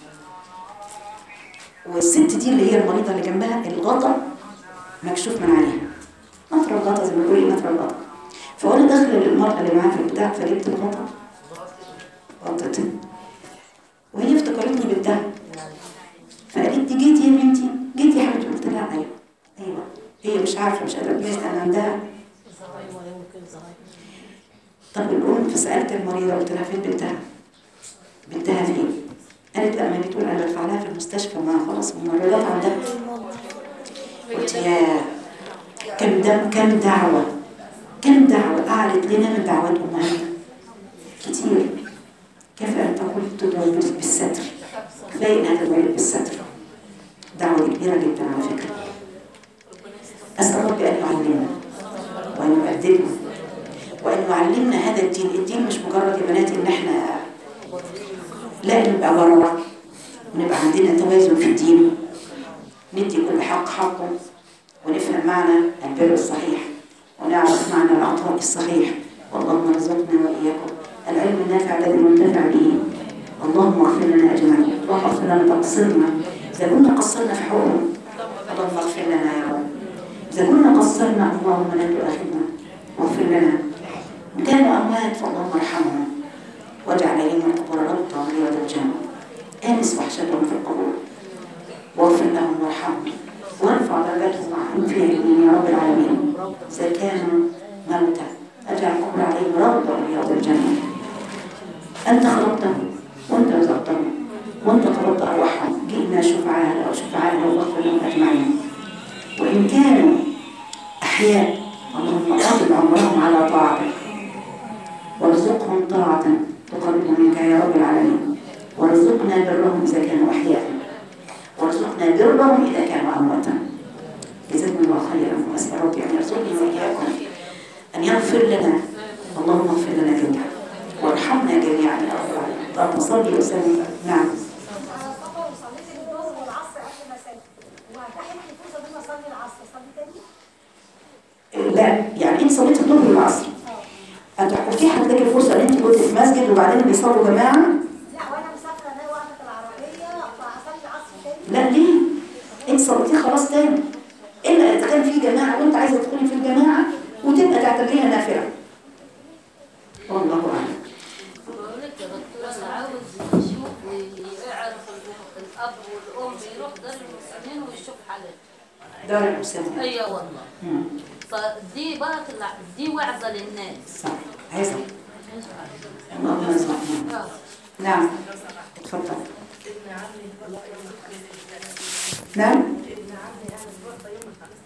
والست دي اللي هي المريضه اللي جنبها الغطا مكشوف من عليها نطر الغطا زي ما بيقولوا نطر الغطا فوانا داخله للمراه اللي معاها في البتاع فجبت الغطا غطت وهي افتكرتني بنتها فقالت لي جيتي يا بنتي جيتي يا حبيبتي قلت لها ايوه ايوه هي مش عارفه مش قادره تميز انا عندها طب الام فسالت المريضه قلت لها فين بنتها بنتها فين قالت لا ما بتقول انا بدفع لها في المستشفى ما خلاص ممرضات عندها قلت يا كم دم كم دعوة كم دعوة قعدت لنا من دعوات أمهاتنا كتير كيف أن تقول تدعو بالستر كفاية إنها تدعو بالستر دعوة كبيرة جدا على فكرة أسأل ربي أن يعلمنا وأن يؤدبنا وأن يعلمنا هذا الدين الدين مش مجرد يا بنات إن إحنا لا نبقى ورا ونبقى عندنا توازن في الدين ندي كل حق حقه ونفهم معنى البر الصحيح ونعرف معنى العطاء الصحيح واللهم ارزقنا وإياكم العلم النافع الذي ننتفع به اللهم اغفر لنا أجمعين اللهم اغفر لنا تقصيرنا إذا كنا قصرنا في حقوقنا اللهم اغفر لنا يا رب إذا كنا قصرنا اللهم لا تؤاخذنا واغفر لنا إن كانوا أموات فاللهم ارحمهم واجعل عليهم القبور ربطا غير الجنة آنس وحشتهم في القبور واغفر لهم وارحمهم وارفع درجاتهم عنهم في العلمين يا رب العالمين إذا كانوا موتى أجعل القبر عليهم روضة من رياض الجنة أنت خلقتهم وأنت رزقتهم وأنت قبضت أرواحهم جئنا شفعاء أو شفعاء واغفر لهم أجمعين وإن كانوا أحياء اللهم أطل عمرهم على طاعتك وارزقهم طاعة تقربهم منك يا رب العالمين وارزقنا برهم إذا كانوا أحياء وارزقنا برهم إذا كانوا أمواتا جزاكم الله خيرا وأسأل ربي أن يرزقني وإياكم أن يغفر لنا اللهم اغفر لنا جميعا وارحمنا جميعا يا رب العالمين اللهم صل وسلم نعم انا صفا وصليت الظهر والعصر قبل ما اسافر وهتحت الفرصه دي ما اصلي العصر اصلي تاني لا يعني انت صليت الظهر والعصر انت اتيحت لك الفرصه ان انت كنت في مسجد وبعدين بيصلوا جماعه لا وانا مسافره انا واقفه العربيه فاصلي العصر تاني لا ليه انت صليتيه خلاص تاني الا اذا كان في جماعه وانت عايزه تدخلي في الجماعه وتبقى تعتبريها نافله والله اعلم بقول لك يا دكتور اللي عاوز يشوف ويعرف الاب والام يروح دار المسلمين ويشوف حالته دار المسلمين ايوه والله مم. فدي بقى طلع دي وعظه للناس صح عايزه اللهم ارزقنا نعم اتفضل نعم